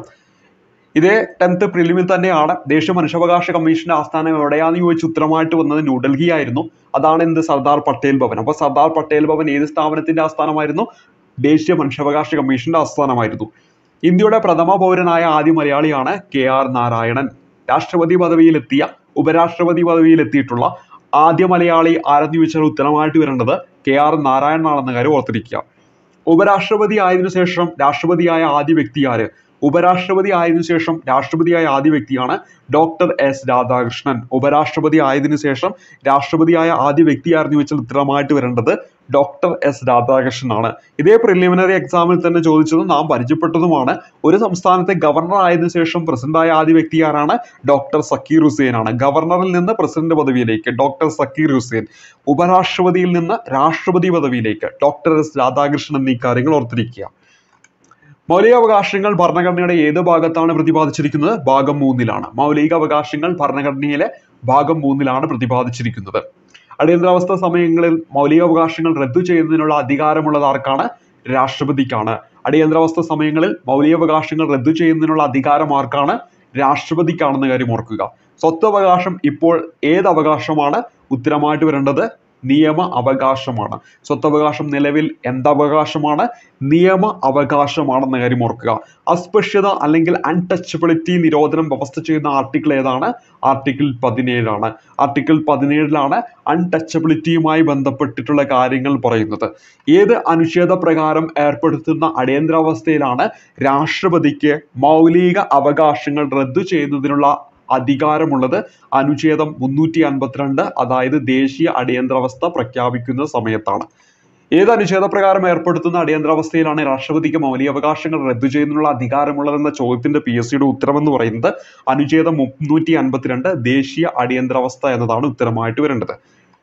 ഇതേ ടെൻത്ത് പ്രിലിമിൽ തന്നെയാണ് ദേശീയ മനുഷ്യാവകാശ കമ്മീഷന്റെ ആസ്ഥാനം എവിടെയാണെന്ന് ചോദിച്ച് ഉത്തരമായിട്ട് വന്നത് ന്യൂഡൽഹി ആയിരുന്നു അതാണ് എന്ത് സർദാർ പട്ടേൽ ഭവൻ അപ്പൊ സർദാർ പട്ടേൽ ഭവൻ ഏത് സ്ഥാപനത്തിന്റെ ആസ്ഥാനമായിരുന്നു ദേശീയ മനുഷ്യാവകാശ കമ്മീഷന്റെ ആസ്ഥാനമായിരുന്നു ഇന്ത്യയുടെ പ്രഥമ പൗരനായ ആദ്യ മലയാളിയാണ് കെ ആർ നാരായണൻ രാഷ്ട്രപതി പദവിയിലെത്തിയ ഉപരാഷ്ട്രപതി പദവിയിലെത്തിയിട്ടുള്ള ആദ്യ മലയാളി ആരെന്ന് ചോദിച്ചാൽ ഉത്തരമായിട്ട് വരേണ്ടത് കെ ആർ നാരായണനാണെന്ന കാര്യം ഓർത്തിരിക്കുക ഉപരാഷ്ട്രപതി ആയതിനു ശേഷം രാഷ്ട്രപതിയായ ആദ്യ വ്യക്തി ആര് ഉപരാഷ്ട്രപതി ആയതിനു ശേഷം രാഷ്ട്രപതിയായ ആദ്യ വ്യക്തിയാണ് ഡോക്ടർ എസ് രാധാകൃഷ്ണൻ ഉപരാഷ്ട്രപതി ആയതിനു ശേഷം രാഷ്ട്രപതിയായ ആദ്യ വ്യക്തിയായിരുന്നു വെച്ചാൽ ഉത്തരമായിട്ട് വരേണ്ടത് ഡോക്ടർ എസ് രാധാകൃഷ്ണനാണ് ഇതേ പ്രിലിമിനറി എക്സാമിൽ തന്നെ ചോദിച്ചതും നാം പരിചയപ്പെട്ടതുമാണ് ഒരു സംസ്ഥാനത്തെ ഗവർണർ ആയതിനു ശേഷം പ്രസിഡന്റായ ആദ്യ വ്യക്തി ആരാണ് ഡോക്ടർ സക്കീർ ഹുസൈൻ ആണ് ഗവർണറിൽ നിന്ന് പ്രസിഡന്റ് പദവിയിലേക്ക് ഡോക്ടർ സക്കീർ ഹുസൈൻ ഉപരാഷ്ട്രപതിയിൽ നിന്ന് രാഷ്ട്രപതി പദവിയിലേക്ക് ഡോക്ടർ എസ് രാധാകൃഷ്ണൻ എന്നീ കാര്യങ്ങൾ ഓർത്തിരിക്കുക മൗലികാവകാശങ്ങൾ ഭരണഘടനയുടെ ഏത് ഭാഗത്താണ് പ്രതിപാദിച്ചിരിക്കുന്നത് ഭാഗം മൂന്നിലാണ് മൗലികാവകാശങ്ങൾ ഭരണഘടനയിലെ ഭാഗം മൂന്നിലാണ് പ്രതിപാദിച്ചിരിക്കുന്നത് അടിയന്തരാവസ്ഥ സമയങ്ങളിൽ മൗലികാവകാശങ്ങൾ റദ്ദു ചെയ്യുന്നതിനുള്ള അധികാരമുള്ളത് ആർക്കാണ് രാഷ്ട്രപതിക്കാണ് അടിയന്തരാവസ്ഥ സമയങ്ങളിൽ മൗലികാവകാശങ്ങൾ റദ്ദു ചെയ്യുന്നതിനുള്ള അധികാരം ആർക്കാണ് രാഷ്ട്രപതിക്കാണെന്ന കാര്യം ഓർക്കുക സ്വത്തവകാശം ഇപ്പോൾ ഏത് അവകാശമാണ് ഉത്തരമായിട്ട് വരേണ്ടത് നിയമ അവകാശമാണ് സ്വത്തവകാശം നിലവിൽ എന്തവകാശമാണ് നിയമ അവകാശമാണെന്ന കാര്യം ഓർക്കുക അസ്പൃശ്യത അല്ലെങ്കിൽ അൺടച്ചബിലിറ്റി നിരോധനം വ്യവസ്ഥ ചെയ്യുന്ന ആർട്ടിക്കിൾ ഏതാണ് ആർട്ടിക്കിൾ പതിനേഴാണ് ആർട്ടിക്കിൾ പതിനേഴിലാണ് അൺടച്ചബിലിറ്റിയുമായി ബന്ധപ്പെട്ടിട്ടുള്ള കാര്യങ്ങൾ പറയുന്നത് ഏത് അനുച്ഛേദ പ്രകാരം ഏർപ്പെടുത്തുന്ന അടിയന്തരാവസ്ഥയിലാണ് രാഷ്ട്രപതിക്ക് മൗലിക അവകാശങ്ങൾ റദ്ദു ചെയ്യുന്നതിനുള്ള അധികാരമുള്ളത് അനുച്ഛേദം മുന്നൂറ്റി അൻപത്തിരണ്ട് അതായത് ദേശീയ അടിയന്തരാവസ്ഥ പ്രഖ്യാപിക്കുന്ന സമയത്താണ് ഏത് അനുച്ഛേദ പ്രകാരം ഏർപ്പെടുത്തുന്ന അടിയന്തരാവസ്ഥയിലാണ് രാഷ്ട്രപതിക്ക് മൗലിക അവകാശങ്ങൾ റദ്ദു ചെയ്യുന്നതിനുള്ള അധികാരമുള്ളതെന്ന ചോദ്യത്തിന്റെ പി എസ് സിയുടെ ഉത്തരം എന്ന് പറയുന്നത് അനുച്ഛേദം മുന്നൂറ്റി അൻപത്തിരണ്ട് ദേശീയ അടിയന്തരാവസ്ഥ എന്നതാണ് ഉത്തരമായിട്ട് വരേണ്ടത്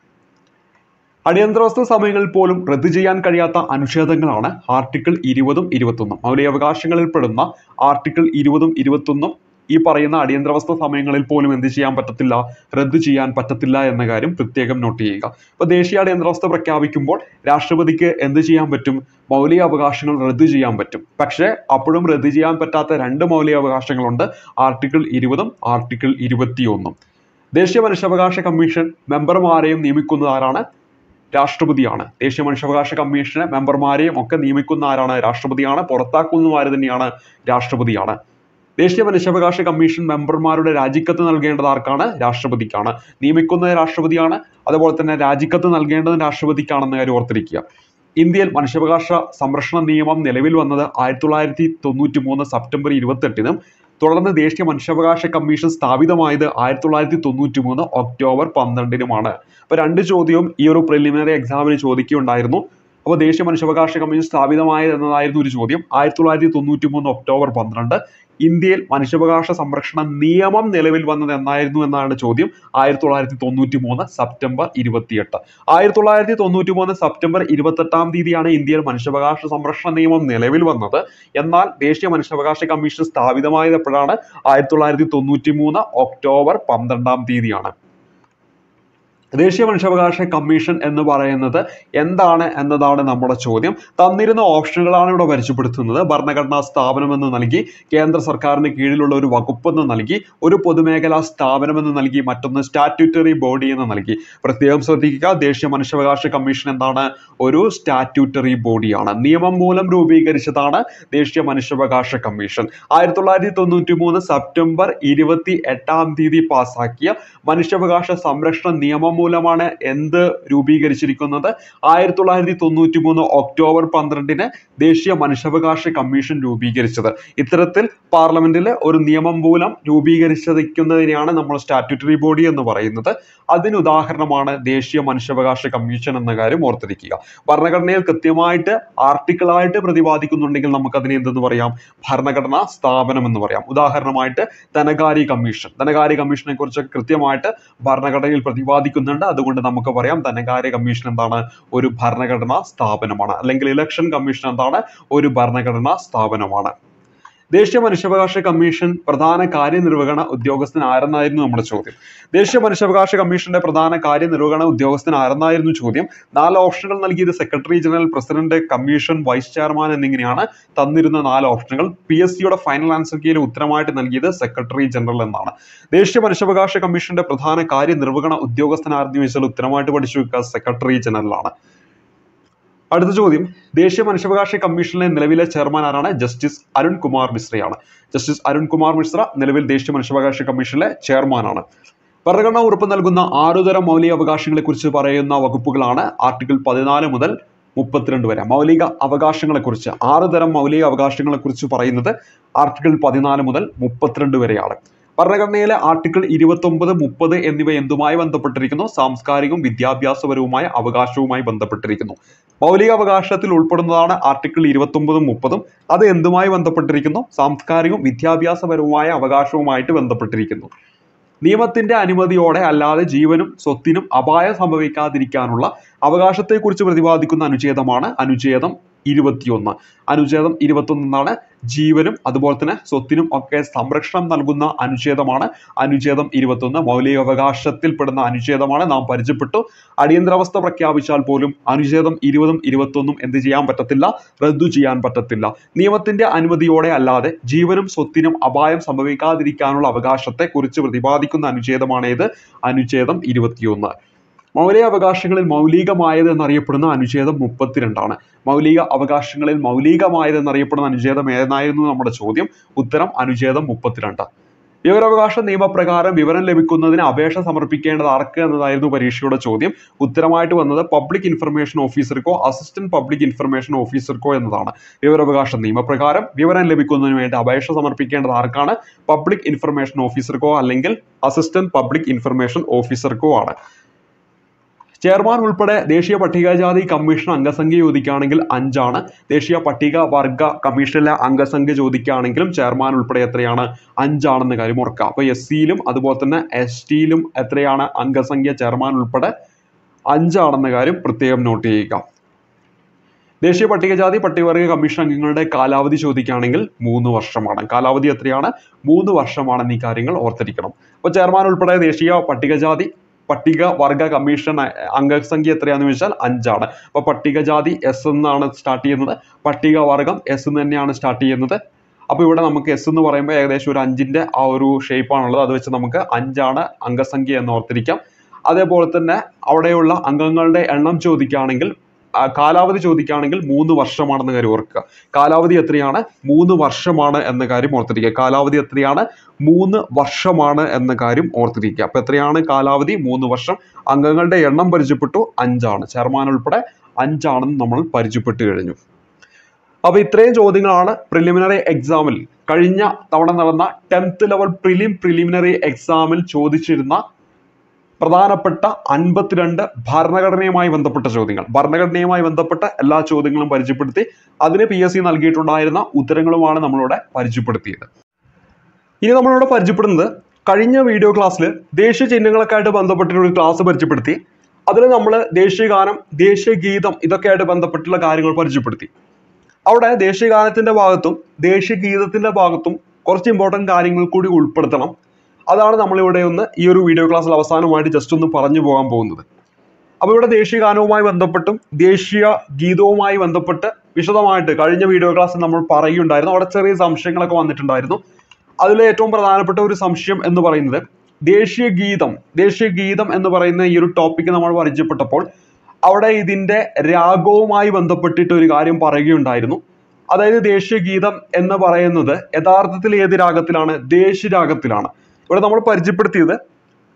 അടിയന്തരാവസ്ഥ സമയങ്ങളിൽ പോലും റദ്ദു ചെയ്യാൻ കഴിയാത്ത അനുച്ഛേദങ്ങളാണ് ആർട്ടിക്കിൾ ഇരുപതും ഇരുപത്തൊന്നും മൗലികാവകാശങ്ങളിൽ പെടുന്ന ആർട്ടിക്കിൾ ഇരുപതും ഇരുപത്തൊന്നും ഈ പറയുന്ന അടിയന്തരാവസ്ഥ സമയങ്ങളിൽ പോലും എന്ത് ചെയ്യാൻ പറ്റത്തില്ല റദ്ദു ചെയ്യാൻ പറ്റത്തില്ല എന്ന കാര്യം പ്രത്യേകം നോട്ട് ചെയ്യുക ഇപ്പൊ ദേശീയ അടിയന്തരാവസ്ഥ പ്രഖ്യാപിക്കുമ്പോൾ രാഷ്ട്രപതിക്ക് എന്ത് ചെയ്യാൻ പറ്റും മൗലിക അവകാശങ്ങൾ റദ്ദു ചെയ്യാൻ പറ്റും പക്ഷേ അപ്പോഴും റദ്ദു ചെയ്യാൻ പറ്റാത്ത രണ്ട് മൗലിക അവകാശങ്ങളുണ്ട് ആർട്ടിക്കിൾ ഇരുപതും ആർട്ടിക്കിൾ ഇരുപത്തിയൊന്നും ദേശീയ മനുഷ്യാവകാശ കമ്മീഷൻ മെമ്പർമാരെയും നിയമിക്കുന്നത് ആരാണ് രാഷ്ട്രപതിയാണ് ദേശീയ മനുഷ്യാവകാശ കമ്മീഷന് മെമ്പർമാരെയും ഒക്കെ നിയമിക്കുന്ന ആരാണ് രാഷ്ട്രപതിയാണ് പുറത്താക്കുന്നതും ആര് തന്നെയാണ് രാഷ്ട്രപതിയാണ് ദേശീയ മനുഷ്യാവകാശ കമ്മീഷൻ മെമ്പർമാരുടെ രാജിക്കത്ത് നൽകേണ്ടത് ആർക്കാണ് രാഷ്ട്രപതിക്കാണ് നിയമിക്കുന്നത് രാഷ്ട്രപതിയാണ് അതുപോലെ തന്നെ രാജിക്കത്ത് നൽകേണ്ടത് രാഷ്ട്രപതിക്കാണെന്ന കാര്യം ഓർത്തിരിക്കുക ഇന്ത്യയിൽ മനുഷ്യാവകാശ സംരക്ഷണ നിയമം നിലവിൽ വന്നത് ആയിരത്തി തൊള്ളായിരത്തി തൊണ്ണൂറ്റി മൂന്ന് സെപ്റ്റംബർ ഇരുപത്തെട്ടിനും തുടർന്ന് ദേശീയ മനുഷ്യാവകാശ കമ്മീഷൻ സ്ഥാപിതമായത് ആയിരത്തി തൊള്ളായിരത്തി തൊണ്ണൂറ്റി മൂന്ന് ഒക്ടോബർ പന്ത്രണ്ടിനുമാണ് അപ്പൊ രണ്ട് ചോദ്യവും ഈ ഒരു പ്രിലിമിനറി എക്സാമിന് ചോദിക്കുകയുണ്ടായിരുന്നു അപ്പോൾ ദേശീയ മനുഷ്യാവകാശ കമ്മീഷൻ സ്ഥാപിതമായത് എന്നതായിരുന്നു ഒരു ചോദ്യം ആയിരത്തി തൊള്ളായിരത്തി തൊണ്ണൂറ്റി മൂന്ന് ഒക്ടോബർ പന്ത്രണ്ട് ഇന്ത്യയിൽ മനുഷ്യാവകാശ സംരക്ഷണ നിയമം നിലവിൽ വന്നത് എന്നായിരുന്നു എന്നാണ് ചോദ്യം ആയിരത്തി തൊള്ളായിരത്തി തൊണ്ണൂറ്റി മൂന്ന് സെപ്റ്റംബർ ഇരുപത്തിയെട്ട് ആയിരത്തി തൊള്ളായിരത്തി തൊണ്ണൂറ്റി മൂന്ന് സെപ്റ്റംബർ ഇരുപത്തെട്ടാം തീയതിയാണ് ഇന്ത്യയിൽ മനുഷ്യാവകാശ സംരക്ഷണ നിയമം നിലവിൽ വന്നത് എന്നാൽ ദേശീയ മനുഷ്യാവകാശ കമ്മീഷൻ സ്ഥാപിതമായത് എപ്പോഴാണ് ആയിരത്തി തൊള്ളായിരത്തി തൊണ്ണൂറ്റി മൂന്ന് ഒക്ടോബർ പന്ത്രണ്ടാം തീയതിയാണ് ദേശീയ മനുഷ്യാവകാശ കമ്മീഷൻ എന്ന് പറയുന്നത് എന്താണ് എന്നതാണ് നമ്മുടെ ചോദ്യം തന്നിരുന്ന ഓപ്ഷനുകളാണ് ഇവിടെ പരിചയപ്പെടുത്തുന്നത് ഭരണഘടനാ സ്ഥാപനം എന്ന് നൽകി കേന്ദ്ര സർക്കാരിന് കീഴിലുള്ള ഒരു വകുപ്പ് എന്ന് നൽകി ഒരു പൊതുമേഖലാ സ്ഥാപനം എന്ന് നൽകി മറ്റൊന്ന് സ്റ്റാറ്റ്യൂട്ടറി ബോഡി എന്ന് നൽകി പ്രത്യേകം ശ്രദ്ധിക്കുക ദേശീയ മനുഷ്യാവകാശ കമ്മീഷൻ എന്താണ് ഒരു സ്റ്റാറ്റ്യൂട്ടറി ബോഡിയാണ് നിയമം മൂലം രൂപീകരിച്ചതാണ് ദേശീയ മനുഷ്യാവകാശ കമ്മീഷൻ ആയിരത്തി തൊള്ളായിരത്തി തൊണ്ണൂറ്റി മൂന്ന് സെപ്റ്റംബർ ഇരുപത്തി എട്ടാം തീയതി പാസാക്കിയ മനുഷ്യാവകാശ സംരക്ഷണ നിയമം മൂലമാണ് എന്ത് രൂപീകരിച്ചിരിക്കുന്നത് ആയിരത്തി തൊള്ളായിരത്തി തൊണ്ണൂറ്റി മൂന്ന് ഒക്ടോബർ പന്ത്രണ്ടിന് ദേശീയ മനുഷ്യാവകാശ കമ്മീഷൻ രൂപീകരിച്ചത് ഇത്തരത്തിൽ പാർലമെന്റിൽ ഒരു നിയമം മൂലം രൂപീകരിച്ചിരിക്കുന്നതിനെയാണ് നമ്മൾ സ്റ്റാറ്റ്യൂട്ടറി ബോഡി എന്ന് പറയുന്നത് അതിന് ഉദാഹരണമാണ് ദേശീയ മനുഷ്യാവകാശ കമ്മീഷൻ എന്ന കാര്യം ഓർത്തിരിക്കുക ഭരണഘടനയിൽ കൃത്യമായിട്ട് ആർട്ടിക്കിളായിട്ട് പ്രതിപാദിക്കുന്നുണ്ടെങ്കിൽ നമുക്ക് അതിനെ എന്തെന്ന് പറയാം ഭരണഘടനാ സ്ഥാപനം എന്ന് പറയാം ഉദാഹരണമായിട്ട് ധനകാര്യ കമ്മീഷൻ ധനകാര്യ കമ്മീഷനെ കുറിച്ച് കൃത്യമായിട്ട് ഭരണഘടനയിൽ പ്രതിപാദിക്കുന്നുണ്ട് അതുകൊണ്ട് നമുക്ക് പറയാം ധനകാര്യ കമ്മീഷൻ എന്താണ് ഒരു ഭരണഘടനാ സ്ഥാപനമാണ് അല്ലെങ്കിൽ ഇലക്ഷൻ കമ്മീഷൻ എന്താണ് ഒരു ഭരണഘടനാ സ്ഥാപനമാണ് ദേശീയ മനുഷ്യാവകാശ കമ്മീഷൻ പ്രധാന കാര്യനിർവഹണ ഉദ്യോഗസ്ഥൻ ആരെന്നായിരുന്നു നമ്മുടെ ചോദ്യം ദേശീയ മനുഷ്യാവകാശ കമ്മീഷന്റെ പ്രധാന കാര്യനിർവഹണ ഉദ്യോഗസ്ഥൻ ആരെന്നായിരുന്നു ചോദ്യം നാല് ഓപ്ഷനുകൾ നൽകിയത് secretary general president commission vice chairman എന്നിങ്ങനെയാണ് തന്നിരുന്ന നാല് ഓപ്ഷനുകൾ പി എസ് സിയുടെ ഫൈനൽ ആൻസർ കീയിൽ ഉത്തരമായിട്ട് നൽകിയത് സെക്രട്ടറി ജനറൽ എന്നാണ് ദേശീയ മനുഷ്യാവകാശ കമ്മീഷന്റെ പ്രധാന കാര്യനിർവഹണ ഉദ്യോഗസ്ഥൻ ആരെന്ന് ചോദിച്ചാൽ ഉത്തരമായിട്ട് പഠിച്ചു വെക്കുക സെക്രട്ടറി ജനറൽ ആണ് അടുത്ത ചോദ്യം ദേശീയ മനുഷ്യാവകാശ കമ്മീഷനിലെ നിലവിലെ ചെയർമാൻ ആരാണ് ജസ്റ്റിസ് അരുൺ കുമാർ മിശ്രയാണ് ജസ്റ്റിസ് അരുൺ കുമാർ മിശ്ര നിലവിൽ ദേശീയ മനുഷ്യാവകാശ കമ്മീഷനിലെ ചെയർമാനാണ് ഭരണഘടന ഉറപ്പ് നൽകുന്ന ആറുതരം മൗലിക അവകാശങ്ങളെ കുറിച്ച് പറയുന്ന വകുപ്പുകളാണ് ആർട്ടിക്കിൾ പതിനാല് മുതൽ മുപ്പത്തിരണ്ട് വരെ മൗലിക അവകാശങ്ങളെ കുറിച്ച് ആറ് തരം മൗലിക അവകാശങ്ങളെ കുറിച്ച് പറയുന്നത് ആർട്ടിക്കിൾ പതിനാല് മുതൽ മുപ്പത്തിരണ്ട് വരെയാണ് ഭരണഘടനയിലെ ആർട്ടിക്കിൾ ഇരുപത്തൊമ്പത് മുപ്പത് എന്നിവ എന്തുമായി ബന്ധപ്പെട്ടിരിക്കുന്നു സാംസ്കാരികവും വിദ്യാഭ്യാസപരവുമായ അവകാശവുമായി ബന്ധപ്പെട്ടിരിക്കുന്നു മൗലിക അവകാശത്തിൽ ഉൾപ്പെടുന്നതാണ് ആർട്ടിക്കിൾ ഇരുപത്തൊമ്പതും മുപ്പതും അത് എന്തുമായി ബന്ധപ്പെട്ടിരിക്കുന്നു സാംസ്കാരികവും വിദ്യാഭ്യാസപരവുമായ അവകാശവുമായിട്ട് ബന്ധപ്പെട്ടിരിക്കുന്നു നിയമത്തിന്റെ അനുമതിയോടെ അല്ലാതെ ജീവനും സ്വത്തിനും അപായം സംഭവിക്കാതിരിക്കാനുള്ള അവകാശത്തെക്കുറിച്ച് പ്രതിപാദിക്കുന്ന അനുച്ഛേദമാണ് അനുച്ഛേദം ഇരുപത്തിയൊന്ന് അനുച്ഛേദം ഇരുപത്തൊന്ന് എന്നാണ് ജീവനും അതുപോലെ തന്നെ സ്വത്തിനും ഒക്കെ സംരക്ഷണം നൽകുന്ന അനുച്ഛേദമാണ് അനുച്ഛേദം ഇരുപത്തൊന്ന് മൗലികാവകാശത്തിൽപ്പെടുന്ന അനുച്ഛേദമാണ് നാം പരിചയപ്പെട്ടു അടിയന്തരാവസ്ഥ പ്രഖ്യാപിച്ചാൽ പോലും അനുച്ഛേദം ഇരുപതും ഇരുപത്തൊന്നും എന്ത് ചെയ്യാൻ പറ്റത്തില്ല റദ്ദു ചെയ്യാൻ പറ്റത്തില്ല നിയമത്തിന്റെ അനുമതിയോടെ അല്ലാതെ ജീവനും സ്വത്തിനും അപായം സംഭവിക്കാതിരിക്കാനുള്ള അവകാശത്തെ കുറിച്ച് പ്രതിപാദിക്കുന്ന അനുച്ഛേദമാണ് ഏത് അനുച്ഛേദം ഇരുപത്തിയൊന്ന് മൗലിക അവകാശങ്ങളിൽ മൗലികമായത് എന്നറിയപ്പെടുന്ന അനുച്ഛേദം മുപ്പത്തിരണ്ടാണ് മൗലിക അവകാശങ്ങളിൽ മൗലികമായത് എന്നറിയപ്പെടുന്ന അനുച്ഛേദം ഏതായിരുന്നു നമ്മുടെ ചോദ്യം ഉത്തരം അനുച്ഛേദം മുപ്പത്തിരണ്ട് വിവരാവകാശ നിയമപ്രകാരം വിവരം ലഭിക്കുന്നതിന് അപേക്ഷ സമർപ്പിക്കേണ്ടത് ആർക്ക് എന്നതായിരുന്നു പരീക്ഷയുടെ ചോദ്യം ഉത്തരമായിട്ട് വന്നത് പബ്ലിക് ഇൻഫർമേഷൻ ഓഫീസർക്കോ അസിസ്റ്റന്റ് പബ്ലിക് ഇൻഫർമേഷൻ ഓഫീസർക്കോ എന്നതാണ് വിവരാവകാശ നിയമപ്രകാരം വിവരം ലഭിക്കുന്നതിന് വേണ്ടി അപേക്ഷ സമർപ്പിക്കേണ്ടത് ആർക്കാണ് പബ്ലിക് ഇൻഫർമേഷൻ ഓഫീസർക്കോ അല്ലെങ്കിൽ അസിസ്റ്റന്റ് പബ്ലിക് ഇൻഫർമേഷൻ ഓഫീസർക്കോ ആണ് ചെയർമാൻ ഉൾപ്പെടെ ദേശീയ പട്ടികജാതി കമ്മീഷൻ അംഗസംഖ്യ ചോദിക്കുകയാണെങ്കിൽ അഞ്ചാണ് ദേശീയ പട്ടിക വർഗ കമ്മീഷനിലെ അംഗസംഖ്യ ചോദിക്കുകയാണെങ്കിലും ചെയർമാൻ ഉൾപ്പെടെ എത്രയാണ് അഞ്ചാണെന്ന് കാര്യം ഓർക്കുക അപ്പോൾ എസ് സിയിലും അതുപോലെ തന്നെ എസ് ടിയിലും എത്രയാണ് അംഗസംഖ്യ ചെയർമാൻ ഉൾപ്പെടെ അഞ്ചാണെന്ന കാര്യം പ്രത്യേകം നോട്ട് ചെയ്യുക ദേശീയ പട്ടികജാതി പട്ടികവർഗ കമ്മീഷൻ അംഗങ്ങളുടെ കാലാവധി ചോദിക്കുകയാണെങ്കിൽ മൂന്ന് വർഷമാണ് കാലാവധി എത്രയാണ് മൂന്ന് വർഷമാണെന്ന് ഈ കാര്യങ്ങൾ ഓർത്തിരിക്കണം അപ്പോൾ ചെയർമാൻ ഉൾപ്പെടെ ദേശീയ പട്ടികജാതി പട്ടിക വർഗ കമ്മീഷൻ അ- അംഗസംഖ്യ എത്രയാണെന്ന് ചോദിച്ചാൽ അഞ്ചാണ് അപ്പോൾ പട്ടികജാതി എസ് എന്നാണ് സ്റ്റാർട്ട് ചെയ്യുന്നത് പട്ടിക വർഗം എസ് എന്ന് തന്നെയാണ് സ്റ്റാർട്ട് ചെയ്യുന്നത് അപ്പോൾ ഇവിടെ നമുക്ക് എസ് എന്ന് പറയുമ്പോൾ ഏകദേശം ഒരു അഞ്ചിന്റെ ആ ഒരു shape ആണുള്ളത് അത് വെച്ച് നമുക്ക് അഞ്ചാണ് അംഗസംഖ്യ എന്ന് ഓർത്തിരിക്കാം അതേപോലെ തന്നെ അവിടെയുള്ള അംഗങ്ങളുടെ എണ്ണം ചോദിക്കുകയാണെങ്കിൽ ആ, കാലാവധി ചോദിക്കുകയാണെങ്കിൽ മൂന്ന് വർഷമാണെന്ന കാര്യം ഓർക്കുക കാലാവധി എത്രയാണ് മൂന്ന് വർഷമാണ് എന്ന കാര്യം ഓർത്തിരിക്കുക കാലാവധി എത്രയാണ് മൂന്ന് വർഷമാണ് എന്ന കാര്യം ഓർത്തിരിക്കുക അപ്പൊ എത്രയാണ് കാലാവധി മൂന്ന് വർഷം അംഗങ്ങളുടെ എണ്ണം പരിചയപ്പെട്ടു അഞ്ചാണ് ചെയർമാൻ ഉൾപ്പെടെ അഞ്ചാണെന്ന് നമ്മൾ പരിചയപ്പെട്ടു കഴിഞ്ഞു അപ്പൊ ഇത്രയും ചോദ്യങ്ങളാണ് പ്രിലിമിനറി എക്സാമിൽ കഴിഞ്ഞ തവണ നടന്ന ടെൻത്ത് ലെവൽ പ്രിലിം പ്രിലിമിനറി എക്സാമിൽ ചോദിച്ചിരുന്ന പ്രധാനപ്പെട്ട അൻപത്തിരണ്ട് ഭരണഘടനയുമായി ബന്ധപ്പെട്ട ചോദ്യങ്ങൾ ഭരണഘടനയുമായി ബന്ധപ്പെട്ട എല്ലാ ചോദ്യങ്ങളും പരിചയപ്പെടുത്തി അതിന് പി എസ് സി നൽകിയിട്ടുണ്ടായിരുന്ന ഉത്തരങ്ങളുമാണ് നമ്മളിവിടെ പരിചയപ്പെടുത്തിയത് ഇനി നമ്മളിവിടെ പരിചയപ്പെടുന്നത് കഴിഞ്ഞ വീഡിയോ ക്ലാസ്സിൽ ദേശീയ ചിഹ്നങ്ങളൊക്കെ ആയിട്ട് ബന്ധപ്പെട്ടിട്ടുള്ള ഒരു ക്ലാസ് പരിചയപ്പെടുത്തി അതിൽ നമ്മൾ ദേശീയ ഗാനം ദേശീയ ഗീതം ഇതൊക്കെ ആയിട്ട് ബന്ധപ്പെട്ടുള്ള കാര്യങ്ങൾ പരിചയപ്പെടുത്തി അവിടെ ദേശീയ ഗാനത്തിന്റെ ഭാഗത്തും ദേശീയ ഗീതത്തിന്റെ ഭാഗത്തും കുറച്ച് ഇമ്പോർട്ടൻറ്റ് കാര്യങ്ങൾ കൂടി ഉൾപ്പെടുത്തണം അതാണ് നമ്മളിവിടെ ഒന്ന് ഈ ഒരു വീഡിയോ ക്ലാസ്സിൽ അവസാനമായിട്ട് ജസ്റ്റ് ഒന്ന് പറഞ്ഞു പോകാൻ പോകുന്നത് അപ്പോൾ ഇവിടെ ദേശീയ ഗാനവുമായി ബന്ധപ്പെട്ടും ദേശീയ ഗീതവുമായി ബന്ധപ്പെട്ട് വിശദമായിട്ട് കഴിഞ്ഞ വീഡിയോ ക്ലാസ്സിൽ നമ്മൾ പറയുണ്ടായിരുന്നു അവിടെ ചെറിയ സംശയങ്ങളൊക്കെ വന്നിട്ടുണ്ടായിരുന്നു അതിൽ ഏറ്റവും പ്രധാനപ്പെട്ട ഒരു സംശയം എന്ന് പറയുന്നത് ദേശീയ ഗീതം ദേശീയ ഗീതം എന്ന് പറയുന്ന ഈ ഒരു ടോപ്പിക്ക് നമ്മൾ പരിചയപ്പെട്ടപ്പോൾ അവിടെ ഇതിന്റെ രാഗവുമായി ബന്ധപ്പെട്ടിട്ട് ഒരു കാര്യം പറയുകയുണ്ടായിരുന്നു അതായത് ദേശീയ ഗീതം എന്ന് പറയുന്നത് യഥാർത്ഥത്തിൽ ഏത് രാഗത്തിലാണ് ദേശീയ രാഗത്തിലാണ് ഇവിടെ നമ്മൾ പരിചയപ്പെടുത്തിയത്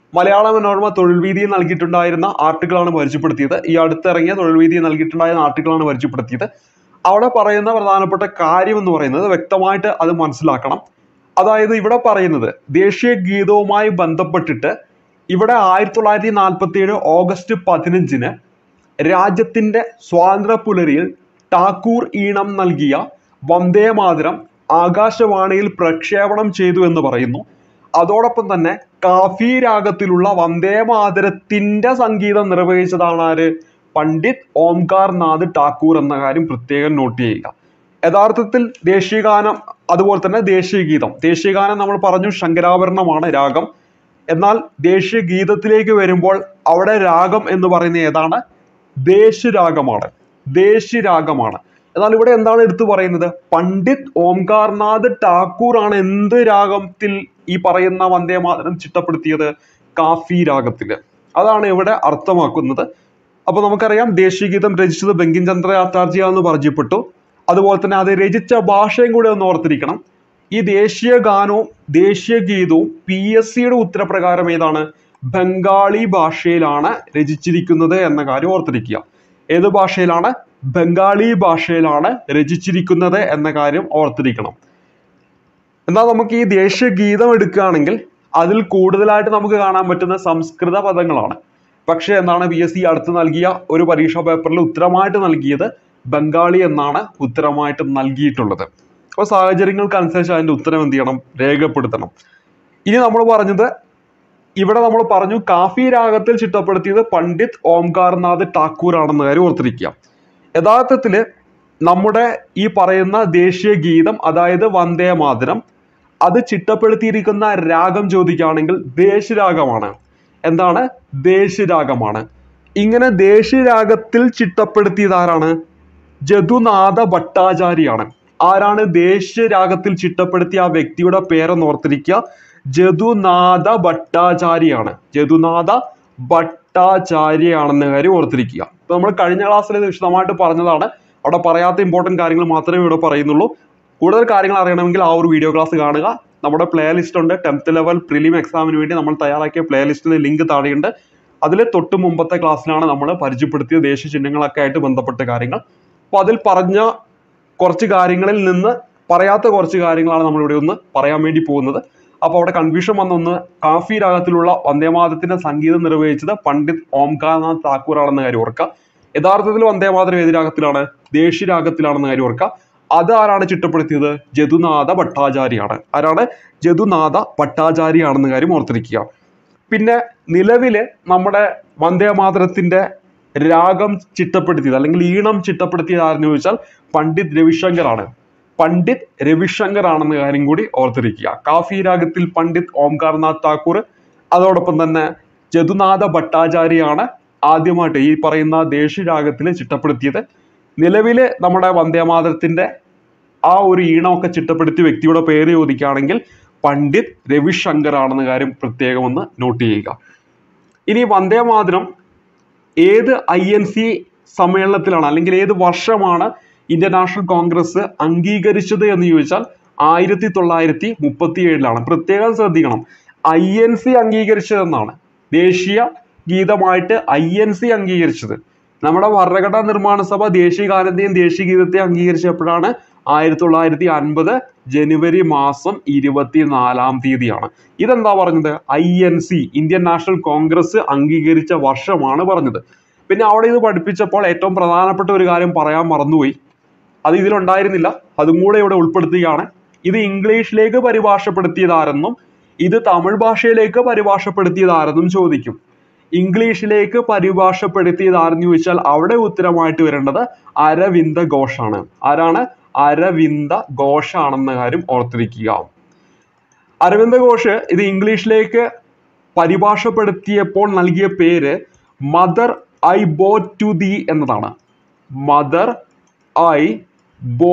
മലയാള മനോരമ തൊഴിൽ വീതിയിൽ നൽകിയിട്ടുണ്ടായിരുന്ന ആർട്ടിക്കിളാണ് പരിചയപ്പെടുത്തിയത് ഈ അടുത്തിറങ്ങിയ തൊഴിൽ വീതിയിൽ നൽകിയിട്ടുണ്ടായിരുന്ന ആർട്ടിക്കിളാണ് പരിചയപ്പെടുത്തിയത് അവിടെ പറയുന്ന പ്രധാനപ്പെട്ട കാര്യം എന്ന് പറയുന്നത് വ്യക്തമായിട്ട് അത് മനസ്സിലാക്കണം അതായത് ഇവിടെ പറയുന്നത് ദേശീയ ഗീതവുമായി ബന്ധപ്പെട്ടിട്ട് ഇവിടെ ആയിരത്തി തൊള്ളായിരത്തി നാൽപ്പത്തി ഏഴ് ഓഗസ്റ്റ് പതിനഞ്ചിന് രാജ്യത്തിന്റെ സ്വാതന്ത്ര്യ പുലരിയിൽ ടാക്കൂർ ഈണം നൽകിയ വന്ദേ മാതരം ആകാശവാണിയിൽ പ്രക്ഷേപണം ചെയ്തു എന്ന് പറയുന്നു അതോടൊപ്പം തന്നെ കാഫി രാഗത്തിലുള്ള വന്ദേ മാതരത്തിന്റെ സംഗീതം നിർവഹിച്ചതാണ് ആര് പണ്ഡിറ്റ് ഓംകാർ നാഥ് ടാക്കൂർ എന്ന കാര്യം പ്രത്യേകം നോട്ട് ചെയ്യുക യഥാർത്ഥത്തിൽ ദേശീയഗാനം അതുപോലെ തന്നെ ദേശീയ ഗീതം ദേശീയഗാനം നമ്മൾ പറഞ്ഞു ശങ്കരാഭരണമാണ് രാഗം എന്നാൽ ദേശീയ ഗീതത്തിലേക്ക് വരുമ്പോൾ അവിടെ രാഗം എന്ന് പറയുന്നത് ഏതാണ് ദേശരാഗമാണ് ദേശീയരാഗമാണ് എന്നാൽ ഇവിടെ എന്താണ് എടുത്തു പറയുന്നത് പണ്ഡിറ്റ് ഓംകാർനാഥ് ടാക്കൂർ ആണ് എന്ത് രാഗത്തിൽ ഈ പറയുന്ന വന്ദേ മാതരം ചിട്ടപ്പെടുത്തിയത് കാഫി രാഗത്തില് അതാണ് ഇവിടെ അർത്ഥമാക്കുന്നത് അപ്പൊ നമുക്കറിയാം ദേശീയഗീതം രചിച്ചത് ബങ്കിം ചന്ദ്ര ആചാര്യ എന്ന് പരിചയപ്പെട്ടു അതുപോലെ തന്നെ അത് രചിച്ച ഭാഷയും കൂടെ ഒന്ന് ഓർത്തിരിക്കണം ഈ ദേശീയ ഗാനവും ദേശീയ ഗീതവും പി എസ് സിയുടെ ഉത്തരപ്രകാരം ഏതാണ് ബംഗാളി ഭാഷയിലാണ് രചിച്ചിരിക്കുന്നത് എന്ന കാര്യം ഓർത്തിരിക്കുക ഏത് ഭാഷയിലാണ് ബംഗാളി ഭാഷയിലാണ് രചിച്ചിരിക്കുന്നത് എന്ന കാര്യം ഓർത്തിരിക്കണം എന്നാൽ നമുക്ക് ഈ ദേശീയ ഗീതം എടുക്കുകയാണെങ്കിൽ അതിൽ കൂടുതലായിട്ട് നമുക്ക് കാണാൻ പറ്റുന്ന സംസ്കൃത പദങ്ങളാണ് പക്ഷെ എന്താണ് പി എസ് സി അടുത്ത് നൽകിയ ഒരു പരീക്ഷാ പേപ്പറിൽ ഉത്തരമായിട്ട് നൽകിയത് ബംഗാളി എന്നാണ് ഉത്തരമായിട്ട് നൽകിയിട്ടുള്ളത് അപ്പോൾ സാഹചര്യങ്ങൾക്കനുസരിച്ച് അതിന്റെ ഉത്തരം എന്ത് ചെയ്യണം രേഖപ്പെടുത്തണം ഇനി നമ്മൾ പറഞ്ഞത് ഇവിടെ നമ്മൾ പറഞ്ഞു കാഫി രാഗത്തിൽ ചിട്ടപ്പെടുത്തിയത് പണ്ഡിറ്റ് ഓംകാർനാഥ് ടാക്കൂർ ആണെന്ന കാര്യം ഓർത്തിരിക്കുക യഥാർത്ഥത്തില് നമ്മുടെ ഈ പറയുന്ന ദേശീയ ഗീതം അതായത് വന്ദേ മാതരം അത് ചിട്ടപ്പെടുത്തിയിരിക്കുന്ന രാഗം ചോദിക്കുകയാണെങ്കിൽ ദേശരാഗമാണ് എന്താണ് ദേശരാഗമാണ് ഇങ്ങനെ ദേശരാഗത്തിൽ ചിട്ടപ്പെടുത്തിയത് ആരാണ് ജദുനാഥ ഭട്ടാചാര്യാണ് ആരാണ് ദേശരാഗത്തിൽ ചിട്ടപ്പെടുത്തിയ ആ വ്യക്തിയുടെ പേരെന്ന് ഓർത്തിരിക്കുക ജദുനാഥ ഭട്ടാചാര്യാണ് ജദുനാഥ ഭട്ടാചാര്യയാണെന്ന കാര്യം ഓർത്തിരിക്കുക ഇപ്പൊ നമ്മൾ കഴിഞ്ഞ ക്ലാസ്സിൽ ഇത് വിശദമായിട്ട് പറഞ്ഞതാണ് അവിടെ പറയാത്ത ഇമ്പോർട്ടൻറ്റ് കാര്യങ്ങൾ മാത്രമേ ഇവിടെ പറയുന്നുള്ളൂ കൂടുതൽ കാര്യങ്ങൾ അറിയണമെങ്കിൽ ആ ഒരു വീഡിയോ ക്ലാസ് കാണുക നമ്മുടെ പ്ലേ ലിസ്റ്റ് ഉണ്ട് ടെൻത്ത് ലെവൽ പ്രിലിം എക്സാമിന് വേണ്ടി നമ്മൾ തയ്യാറാക്കിയ പ്ലേ ലിസ്റ്റിന് ലിങ്ക് താഴെയുണ്ട് അതിൽ തൊട്ട് മുമ്പത്തെ ക്ലാസ്സിലാണ് നമ്മൾ പരിചയപ്പെടുത്തിയ ദേശീയ ചിഹ്നങ്ങളൊക്കെ ആയിട്ട് ബന്ധപ്പെട്ട കാര്യങ്ങൾ അപ്പോൾ അതിൽ പറഞ്ഞ കുറച്ച് കാര്യങ്ങളിൽ നിന്ന് പറയാത്ത കുറച്ച് കാര്യങ്ങളാണ് നമ്മളിവിടെ ഒന്ന് പറയാൻ വേണ്ടി പോകുന്നത് അപ്പോൾ അവിടെ കൺഫ്യൂഷൻ വന്നൊന്ന് കാഫി രാഗത്തിലുള്ള വന്ദേമാതരത്തിന്റെ സംഗീതം നിർവഹിച്ചത് പണ്ഡിറ്റ് ഓംകാർനാഥ് താക്കൂർ ആണെന്ന കാര്യം ഓർക്കുക യഥാർത്ഥത്തിൽ വന്ദേമാതരം ഏത് രാഗത്തിലാണ് ദേശീയ രാഗത്തിലാണെന്ന കാര്യം ഓർക്കുക അത് ആരാണ് ചിട്ടപ്പെടുത്തിയത് ജദുനാഥ ഭട്ടാചാര്യാണ് ആരാണ് ജദുനാഥ ഭട്ടാചാര്യാണെന്ന കാര്യം ഓർത്തിരിക്കുക പിന്നെ നിലവില് നമ്മുടെ വന്ദേമാതരത്തിന്റെ രാഗം ചിട്ടപ്പെടുത്തിയത് അല്ലെങ്കിൽ ഈണം ചിട്ടപ്പെടുത്തിയത് ആരെന്ന് ചോദിച്ചാൽ പണ്ഡിറ്റ് രവിശങ്കർ ആണ് പണ്ഡിറ്റ് രവിശങ്കർ ആണെന്ന കാര്യം കൂടി ഓർത്തിരിക്കുക കാഫി രാഗത്തിൽ പണ്ഡിറ്റ് ഓംകാർനാഥ് താക്കൂർ അതോടൊപ്പം തന്നെ ജദുനാഥ ഭട്ടാചാര്യാണ് ആദ്യമായിട്ട് ഈ പറയുന്ന ദേശീയ രാഗത്തിൽ ചിട്ടപ്പെടുത്തിയത് നിലവില് നമ്മുടെ വന്ദേമാതരത്തിന്റെ ആ ഒരു ഈണമൊക്കെ ചിട്ടപ്പെടുത്തിയ വ്യക്തിയുടെ പേര് ചോദിക്കുകയാണെങ്കിൽ പണ്ഡിറ്റ് രവിശങ്കർ ആണെന്ന കാര്യം പ്രത്യേകം ഒന്ന് നോട്ട് ചെയ്യുക ഇനി വന്ദേമാതരം ഏത് ഐ എൻ സി സമ്മേളനത്തിലാണ് അല്ലെങ്കിൽ ഏത് വർഷമാണ് ഇന്ത്യൻ നാഷണൽ കോൺഗ്രസ് അംഗീകരിച്ചത് എന്ന് ചോദിച്ചാൽ ആയിരത്തി തൊള്ളായിരത്തി മുപ്പത്തി ഏഴിലാണ് പ്രത്യേകം ശ്രദ്ധിക്കണം ഐ എൻ സി അംഗീകരിച്ചതെന്നാണ് ദേശീയ ഗീതമായിട്ട് ഐ എൻ സി അംഗീകരിച്ചത് നമ്മുടെ ഭരണഘടനാ നിർമ്മാണ സഭ ദേശീയ ഗാനത്തെയും ദേശീയ ഗീതത്തെയും അംഗീകരിച്ചപ്പോഴാണ് ആയിരത്തി തൊള്ളായിരത്തി അൻപത് ജനുവരി മാസം ഇരുപത്തിനാലാം തീയതിയാണ് ഇതെന്താ പറഞ്ഞത് I N C Indian National Congress അംഗീകരിച്ച വർഷമാണ് പറഞ്ഞത് പിന്നെ അവിടെ ഇത് പഠിപ്പിച്ചപ്പോൾ ഏറ്റവും പ്രധാനപ്പെട്ട ഒരു കാര്യം പറയാൻ മറന്നുപോയി അത് ഇതിലുണ്ടായിരുന്നില്ല അതും കൂടെ ഇവിടെ ഉൾപ്പെടുത്തുകയാണ് ഇത് ഇംഗ്ലീഷിലേക്ക് പരിഭാഷപ്പെടുത്തിയതാരെന്നും ഇത് തമിഴ് ഭാഷയിലേക്ക് പരിഭാഷപ്പെടുത്തിയതാരെന്നും ചോദിക്കും ഇംഗ്ലീഷിലേക്ക് പരിഭാഷപ്പെടുത്തിയത് ആരെന്ന് ചോദിച്ചാൽ അവിടെ ഉത്തരമായിട്ട് വരേണ്ടത് അരവിന്ദ ഘോഷാണ് ആരാണ് അരവിന്ദ ഘോഷാണെന്ന കാര്യം ഓർത്തിരിക്കുക അരവിന്ദ ഘോഷ് ഇത് ഇംഗ്ലീഷിലേക്ക് പരിഭാഷപ്പെടുത്തിയപ്പോൾ നൽകിയ പേര് mother I bow to thee എന്നതാണ് mother I bow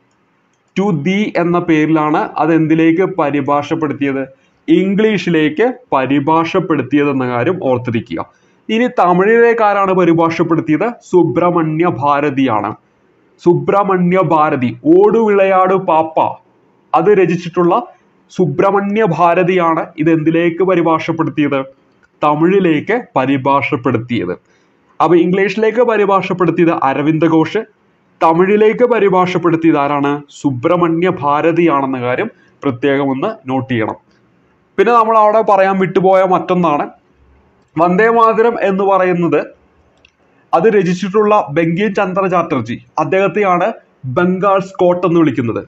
to thee എന്ന പേരിലാണ് അത് എന്തിലേക്ക് പരിഭാഷപ്പെടുത്തിയത് ഇംഗ്ലീഷിലേക്ക് പരിഭാഷപ്പെടുത്തിയത് എന്ന കാര്യം ഓർത്തിരിക്കുക ഇനി തമിഴിലേക്ക് ആരാണ് പരിഭാഷപ്പെടുത്തിയത് സുബ്രഹ്മണ്യ ഭാരതിയാണ് സുബ്രഹ്മണ്യ ഭാരതി ഓടു വിളയാട് പാപ്പ അത് രചിച്ചിട്ടുള്ള സുബ്രഹ്മണ്യ ഭാരതിയാണ് ഇത് എന്തിലേക്ക് പരിഭാഷപ്പെടുത്തിയത് തമിഴിലേക്ക് പരിഭാഷപ്പെടുത്തിയത് അപ്പൊ ഇംഗ്ലീഷിലേക്ക് പരിഭാഷപ്പെടുത്തിയത് അരവിന്ദ ഘോഷ് തമിഴിലേക്ക് പരിഭാഷപ്പെടുത്തിയത് ആരാണ് സുബ്രഹ്മണ്യ ഭാരതിയാണെന്ന കാര്യം പ്രത്യേകം ഒന്ന് നോട്ട് ചെയ്യണം പിന്നെ നമ്മൾ അവിടെ പറയാൻ വിട്ടുപോയ മറ്റൊന്നാണ് വന്ദേ മാതരം എന്ന് പറയുന്നത് അത് രചിച്ചിട്ടുള്ള ബങ്കിം ചന്ദ്ര ചാറ്റർജി അദ്ദേഹത്തെയാണ് ബംഗാൾ സ്കോട്ട് എന്ന് വിളിക്കുന്നത്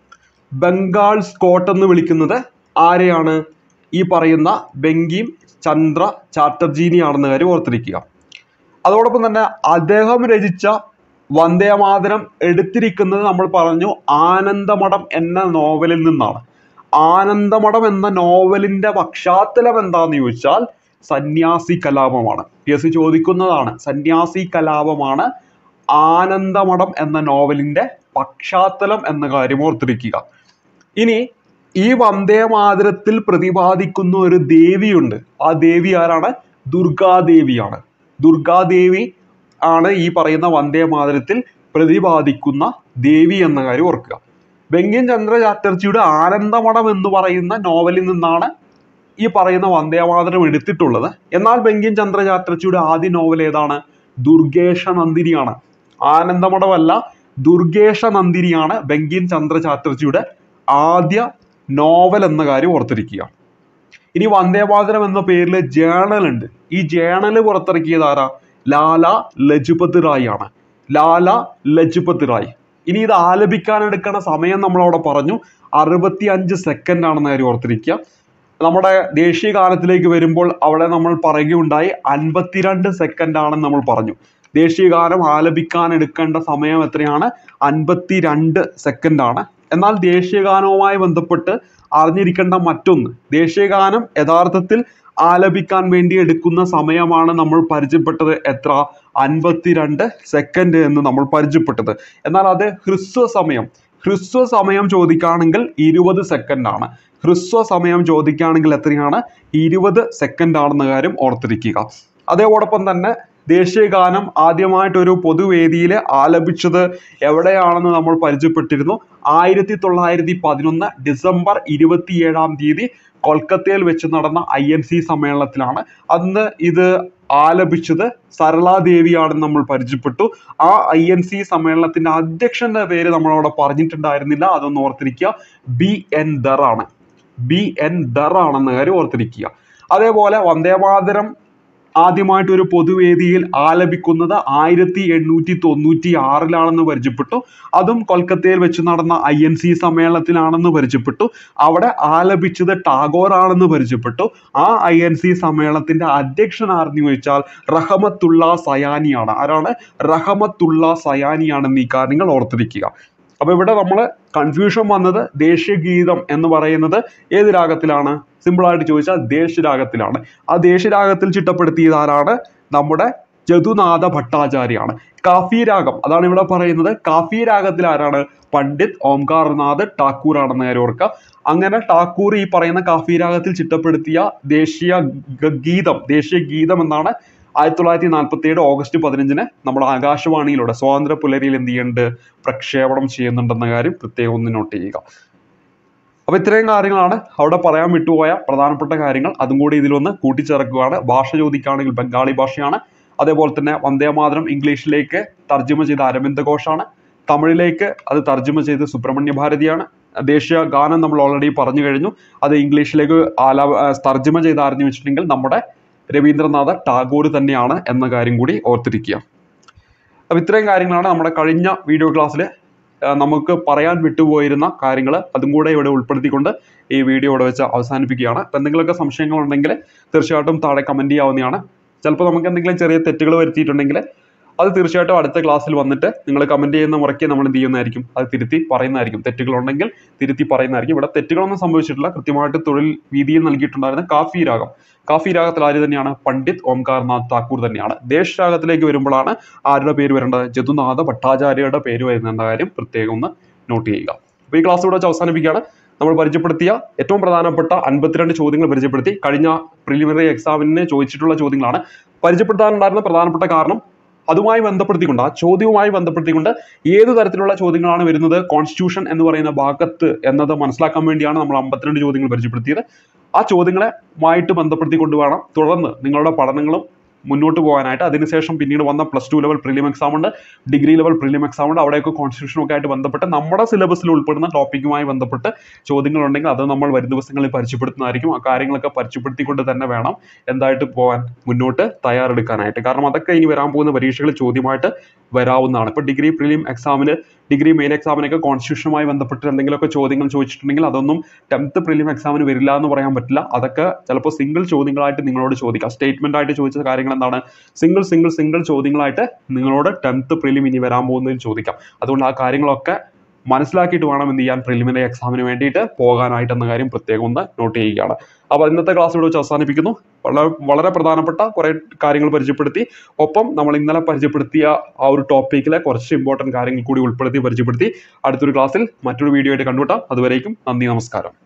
ബംഗാൾ സ്കോട്ട് എന്ന് വിളിക്കുന്നത് ആരെയാണ് ഈ പറയുന്ന ബങ്കിം ചന്ദ്ര ചാറ്റർജീനെയാണെന്ന കാര്യം ഓർത്തിരിക്കുക അതോടൊപ്പം തന്നെ അദ്ദേഹം രചിച്ച വന്ദേമാതരം എടുത്തിരിക്കുന്നത് നമ്മൾ പറഞ്ഞു ആനന്ദമഠം എന്ന നോവലിൽ നിന്നാണ് ആനന്ദമഠം എന്ന നോവലിന്റെ പശ്ചാത്തലം എന്താന്ന് ചോദിച്ചാൽ സന്യാസി കലാപമാണ് പി എസ് സി ചോദിക്കുന്നതാണ് സന്യാസി കലാപമാണ് ആനന്ദമഠം എന്ന നോവലിന്റെ പശ്ചാത്തലം എന്ന കാര്യം ഓർത്തിരിക്കുക ഇനി ഈ വന്ദേമാതരത്തിൽ പ്രതിപാദിക്കുന്ന ഒരു ദേവിയുണ്ട് ആ ദേവി ആരാണ് ദുർഗാദേവിയാണ് ദുർഗാദേവി ആണ് ഈ പറയുന്ന വന്ദേമാതരത്തിൽ പ്രതിപാദിക്കുന്ന ദേവി എന്ന കാര്യം ഓർക്കുക ബങ്കിം ചന്ദ്ര ചാറ്റർജിയുടെ ആനന്ദമഠം എന്ന് പറയുന്ന നോവലിൽ നിന്നാണ് ഈ പറയുന്ന വന്ദേമാതരം എടുത്തിട്ടുള്ളത് എന്നാൽ ബങ്കിം ചന്ദ്ര ചാറ്റർജിയുടെ ആദ്യ നോവൽ ഏതാണ് ദുർഗേശ നന്ദിനിയാണ് ആനന്ദമഠമല്ല ദുർഗേശ നന്ദിനിയാണ് ബങ്കിം ചന്ദ്ര ചാറ്റർജിയുടെ ആദ്യ നോവൽ എന്ന കാര്യം ഓർത്തിരിക്കുക ഇനി വന്ദേമാതരം എന്ന പേരിൽ ജേണൽ ഉണ്ട് ഈ ജേണൽ പുറത്തിറക്കിയത് ആരാ ലാല ലജ്പത് റായ് ആണ് ലാല ലജ്പത് റായ് ഇനി ഇത് ആലപിക്കാൻ എടുക്കുന്ന സമയം നമ്മൾ അവിടെ പറഞ്ഞു അറുപത്തി അഞ്ച് സെക്കൻഡ് ആണെന്ന കാര്യം ഓർത്തിരിക്കുക നമ്മുടെ ദേശീയ ഗാനത്തിലേക്ക് വരുമ്പോൾ അവിടെ നമ്മൾ പറയുകയുണ്ടായി അൻപത്തിരണ്ട് സെക്കൻഡ് ആണെന്ന് നമ്മൾ പറഞ്ഞു ദേശീയ ഗാനം ആലപിക്കാൻ എടുക്കേണ്ട സമയം എത്രയാണ് അൻപത്തിരണ്ട് സെക്കൻഡ് ആണ് എന്നാൽ ദേശീയ ഗാനവുമായി ബന്ധപ്പെട്ട് അറിഞ്ഞിരിക്കേണ്ട മറ്റൊന്ന് ദേശീയ ഗാനം യഥാർത്ഥത്തിൽ ആലപിക്കാൻ വേണ്ടി എടുക്കുന്ന സമയമാണ് നമ്മൾ പരിചയപ്പെട്ടത് എത്ര അൻപത്തിരണ്ട് സെക്കൻഡ് എന്ന് നമ്മൾ പരിചയപ്പെട്ടത് എന്നാൽ അത് ഹ്രസ്വ സമയം ഹ്രസ്വ സമയം ചോദിക്കുകയാണെങ്കിൽ ഇരുപത് സെക്കൻഡ് ആണ് ഹ്രസ്വ സമയം ചോദിക്കുകയാണെങ്കിൽ എത്രയാണ് ഇരുപത് സെക്കൻഡ് ആണെന്ന കാര്യം ഓർത്തിരിക്കുക അതേപോടൊപ്പം തന്നെ ദേശീയ ഗാനം ആദ്യമായിട്ട് ഒരു പൊതുവേദിയിൽ ആലപിച്ചത് എവിടെയാണെന്ന് നമ്മൾ പരിചയപ്പെട്ടിരുന്നു ആയിരത്തി തൊള്ളായിരത്തി പതിനൊന്ന് ഡിസംബർ ഇരുപത്തിയേഴാം തീയതി കൊൽക്കത്തയിൽ വെച്ച് നടന്ന ഐ എൻ സി സമ്മേളനത്തിലാണ് അന്ന് ഇത് ആലപിച്ചത് സരളാദേവിയാണെന്ന് നമ്മൾ പരിചയപ്പെട്ടു ആ ഐ എൻ സി സമ്മേളനത്തിന്റെ അധ്യക്ഷന്റെ പേര് നമ്മളവിടെ പറഞ്ഞിട്ടുണ്ടായിരുന്നില്ല അതൊന്ന് ഓർത്തിരിക്കുക ബി എൻ ദർ ആണ് ബി എൻ ദർ ആണെന്ന കാര്യം ഓർത്തിരിക്കുക അതേപോലെ വന്ദേമാതരം ആദ്യമായിട്ട് ഒരു പൊതുവേദിയിൽ ആലപിക്കുന്നത് ആയിരത്തി എണ്ണൂറ്റി തൊണ്ണൂറ്റി ആറിലാണെന്ന് പരിചയപ്പെട്ടു അതും കൊൽക്കത്തയിൽ വെച്ച് നടന്ന ഐ എൻ സി സമ്മേളനത്തിലാണെന്ന് പരിചയപ്പെട്ടു അവിടെ ആലപിച്ചത് ടാഗോർ ആണെന്ന് പരിചയപ്പെട്ടു ആ ഐ എൻ സി സമ്മേളനത്തിന്റെ അധ്യക്ഷൻ ആരെന്ന് ചോദിച്ചാൽ റഹമത്തുള്ള സയാനിയാണ് ആരാണ് റഹമത്തുള്ള സയാനിയാണെന്ന് ഈ കാര്യങ്ങൾ ഓർത്തിരിക്കുക അപ്പൊ ഇവിടെ നമ്മൾ കൺഫ്യൂഷൻ വന്നത് ദേശീയഗീതം എന്ന് പറയുന്നത് ഏത് രാഗത്തിലാണ് സിമ്പിൾ ആയിട്ട് ചോദിച്ചാൽ ദേശരാഗത്തിലാണ് ആ ദേശരാഗത്തിൽ ചിട്ടപ്പെടുത്തിയത് ആരാണ് നമ്മുടെ ജതുനാഥ ഭട്ടാചാര്യാണ് കാഫി രാഗം അതാണ് ഇവിടെ പറയുന്നത് കാഫി രാഗത്തിൽ ആരാണ് പണ്ഡിറ്റ് ഓംകാർനാഥ് ടാക്കൂർ ആണെന്ന് കാര്യം ഓർക്കുക അങ്ങനെ ടാക്കൂർ ഈ പറയുന്ന കാഫി രാഗത്തിൽ ചിട്ടപ്പെടുത്തിയ ദേശീയ ഗ- ഗീതം ദേശീയ ഗീതം എന്നാണ് ആയിരത്തി തൊള്ളായിരത്തി നാൽപ്പത്തി ഏഴ് ഓഗസ്റ്റ് പതിനഞ്ചിന് നമ്മുടെ ആകാശവാണിയിലൂടെ സ്വാതന്ത്ര്യ പുലരിയിൽ എന്ത് ചെയ്യുന്നുണ്ട് പ്രക്ഷേപണം ചെയ്യുന്നുണ്ടെന്ന കാര്യം പ്രത്യേകം ഒന്ന് നോട്ട് ചെയ്യുക അപ്പൊ ഇത്രയും കാര്യങ്ങളാണ് അവിടെ പറയാൻ വിട്ടുപോയ പ്രധാനപ്പെട്ട കാര്യങ്ങൾ അതും കൂടി ഇതിലൊന്ന് കൂട്ടിച്ചേർക്കുകയാണ് ഭാഷ ചോദിക്കുകയാണെങ്കിൽ ബംഗാളി ഭാഷയാണ് അതേപോലെ തന്നെ വന്ദേമാതരം ഇംഗ്ലീഷിലേക്ക് തർജ്ജമ ചെയ്ത അരവിന്ദ ഘോഷാണ് തമിഴിലേക്ക് അത് തർജ്ജമ ചെയ്ത് സുബ്രഹ്മണ്യ ഭാരതിയാണ് ദേശീയ ഗാനം നമ്മൾ ഓൾറെഡി പറഞ്ഞു കഴിഞ്ഞു അത് ഇംഗ്ലീഷിലേക്ക് ആല ആ, തർജ്ജമ ചെയ്ത് ആരെന്ന് വെച്ചിട്ടുണ്ടെങ്കിൽ നമ്മുടെ രവീന്ദ്രനാഥ ടാഗോർ തന്നെയാണ് എന്ന കാര്യം കൂടി ഓർത്തിരിക്കുക അപ്പോൾ ഇത്രയും കാര്യങ്ങളാണ് നമ്മുടെ കഴിഞ്ഞ വീഡിയോ ക്ലാസ്സിൽ നമുക്ക് പറയാൻ വിട്ടുപോയിരുന്ന കാര്യങ്ങൾ അതും കൂടെ ഇവിടെ ഉൾപ്പെടുത്തിക്കൊണ്ട് ഈ വീഡിയോ ഇവിടെ വെച്ച് അവസാനിപ്പിക്കുകയാണ് അപ്പോൾ എന്തെങ്കിലുമൊക്കെ സംശയങ്ങളുണ്ടെങ്കിൽ തീർച്ചയായിട്ടും താഴെ കമൻറ്റ് ചെയ്യാവുന്നതാണ് ചിലപ്പോൾ നമുക്ക് എന്തെങ്കിലും ചെറിയ തെറ്റുകൾ വരുത്തിയിട്ടുണ്ടെങ്കിൽ അത് തീർച്ചയായിട്ടും അടുത്ത ക്ലാസ്സിൽ വന്നിട്ട് നിങ്ങൾ കമൻറ്റ് ചെയ്യുന്ന മുറയ്ക്ക് നമ്മൾ എന്ത് ചെയ്യുന്നതായിരിക്കും അത് തിരുത്തി പറയുന്നതായിരിക്കും തെറ്റുകളുണ്ടെങ്കിൽ തിരുത്തി പറയുന്നതായിരിക്കും ഇവിടെ തെറ്റുകളൊന്നും സംഭവിച്ചിട്ടില്ല കൃത്യമായിട്ട് തൊഴിൽ വീതിയിൽ നൽകിയിട്ടുണ്ടായിരുന്ന കാഫി രാഗം കാഫി രാഗത്തിൽ ആര് തന്നെയാണ് പണ്ഡിറ്റ് ഓംകാർനാഥ് താക്കൂർ തന്നെയാണ് ദേശ് രാഗത്തിലേക്ക് വരുമ്പോഴാണ് ആരുടെ പേര് വരേണ്ടത് ജതുനാഥ ഭട്ടാചാര്യയുടെ പേര് വരുന്ന കാര്യം പ്രത്യേകം ഒന്ന് നോട്ട് ചെയ്യുക അപ്പോൾ ഈ ക്ലാസ് ഇവിടെ വെച്ച് അവസാനിപ്പിക്കുകയാണ് നമ്മൾ പരിചയപ്പെടുത്തിയ ഏറ്റവും പ്രധാനപ്പെട്ട അൻപത്തിരണ്ട് ചോദ്യങ്ങൾ പരിചയപ്പെടുത്തി കഴിഞ്ഞ പ്രിലിമിനറി എക്സാമിന് ചോദിച്ചിട്ടുള്ള ചോദ്യങ്ങളാണ് പരിചയപ്പെടുത്താനുണ്ടായിരുന്ന പ്രധാനപ്പെട്ട കാരണം അതുമായി ബന്ധപ്പെടുത്തിക്കൊണ്ട് ആ ചോദ്യവുമായി ബന്ധപ്പെടുത്തിക്കൊണ്ട് ഏത് തരത്തിലുള്ള ചോദ്യങ്ങളാണ് വരുന്നത് കോൺസ്റ്റിറ്റ്യൂഷൻ എന്ന് പറയുന്ന ഭാഗത്ത് എന്നത് മനസ്സിലാക്കാൻ വേണ്ടിയാണ് നമ്മൾ അമ്പത്തിരണ്ട് ചോദ്യങ്ങൾ പരിചയപ്പെടുത്തിയത് ആ ചോദ്യങ്ങളുമായിട്ട് ബന്ധപ്പെടുത്തി കൊണ്ടുവേണം തുടർന്ന് നിങ്ങളുടെ പഠനങ്ങളും മുന്നോട്ട് പോകാനായിട്ട് അതിനുശേഷം പിന്നീട് വന്ന plus two level prelim exam ഉണ്ട് ഡിഗ്രി ലെവൽ പ്രിലിം എക്സാം ഉണ്ട് അവിടെയൊക്കെ കോൺസ്റ്റിറ്റ്യൂഷനൊക്കെ ആയിട്ട് ബന്ധപ്പെട്ട് നമ്മുടെ സിലബസിൽ ഉൾപ്പെടുന്ന ടോപ്പിക്കുമായി ബന്ധപ്പെട്ട് ചോദ്യങ്ങളുണ്ടെങ്കിൽ അത് നമ്മൾ വരും ദിവസങ്ങളിൽ പരിചയപ്പെടുത്തുന്നതായിരിക്കും ആ കാര്യങ്ങളൊക്കെ പരിചയപ്പെടുത്തിക്കൊണ്ട് തന്നെ വേണം എന്തായിട്ട് പോകാൻ മുന്നോട്ട് തയ്യാറെടുക്കാനായിട്ട് കാരണം അതൊക്കെ ഇനി വരാൻ പോകുന്ന പരീക്ഷകൾ ചോദ്യമായിട്ട് വരാവുന്നതാണ് ഇപ്പോൾ ഡിഗ്രി പ്രിലിം എക്സാമിന് ഡിഗ്രി മെയിൻ എക്സാമിനൊക്കെ കോൺസ്റ്റിറ്റ്യൂഷനുമായി ബന്ധപ്പെട്ട് എന്തെങ്കിലുമൊക്കെ ചോദ്യങ്ങൾ ചോദിച്ചിട്ടുണ്ടെങ്കിൽ അതൊന്നും ടെൻത്ത് പ്രിലിം എക്സാമിന് വരില്ല എന്ന് പറയാൻ പറ്റില്ല അതൊക്കെ ചിലപ്പോൾ സിംഗിൾ ചോദ്യങ്ങളായിട്ട് നിങ്ങളോട് ചോദിക്കാം സ്റ്റേറ്റ്മെന്റ് ആയിട്ട് ചോദിച്ച കാര്യങ്ങൾ എന്താണ് സിംഗിൾ സിംഗിൾ സിംഗിൾ ചോദ്യങ്ങളായിട്ട് നിങ്ങളോട് ടെൻത്ത് പ്രിലിം ഇനി വരാൻ പോകുന്നതിൽ ചോദിക്കാം അതുകൊണ്ട് ആ കാര്യങ്ങളൊക്കെ മനസ്സിലാക്കിയിട്ട് വേണം എന്ത് ചെയ്യാൻ പ്രിലിമിനറി എക്സാമിന് വേണ്ടിയിട്ട് പോകാനായിട്ട് എന്ന കാര്യം പ്രത്യേകം ഒന്ന് നോട്ട് ചെയ്യുകയാണ് അപ്പോൾ ഇന്നത്തെ ക്ലാസ് ഇവിടെ വെച്ച് അവസാനിപ്പിക്കുന്നു വളരെ വളരെ പ്രധാനപ്പെട്ട കുറേ കാര്യങ്ങൾ പരിചയപ്പെടുത്തി ഒപ്പം നമ്മൾ ഇന്നലെ പരിചയപ്പെടുത്തിയ ആ ഒരു ടോപ്പിക്കിലെ കുറച്ച് ഇമ്പോർട്ടൻറ്റ് കാര്യങ്ങൾ കൂടി ഉൾപ്പെടുത്തി പരിചയപ്പെടുത്തി അടുത്തൊരു ക്ലാസ്സിൽ മറ്റൊരു വീഡിയോ ആയിട്ട് കണ്ടുമുട്ടാം അതുവരേക്കും നന്ദി നമസ്കാരം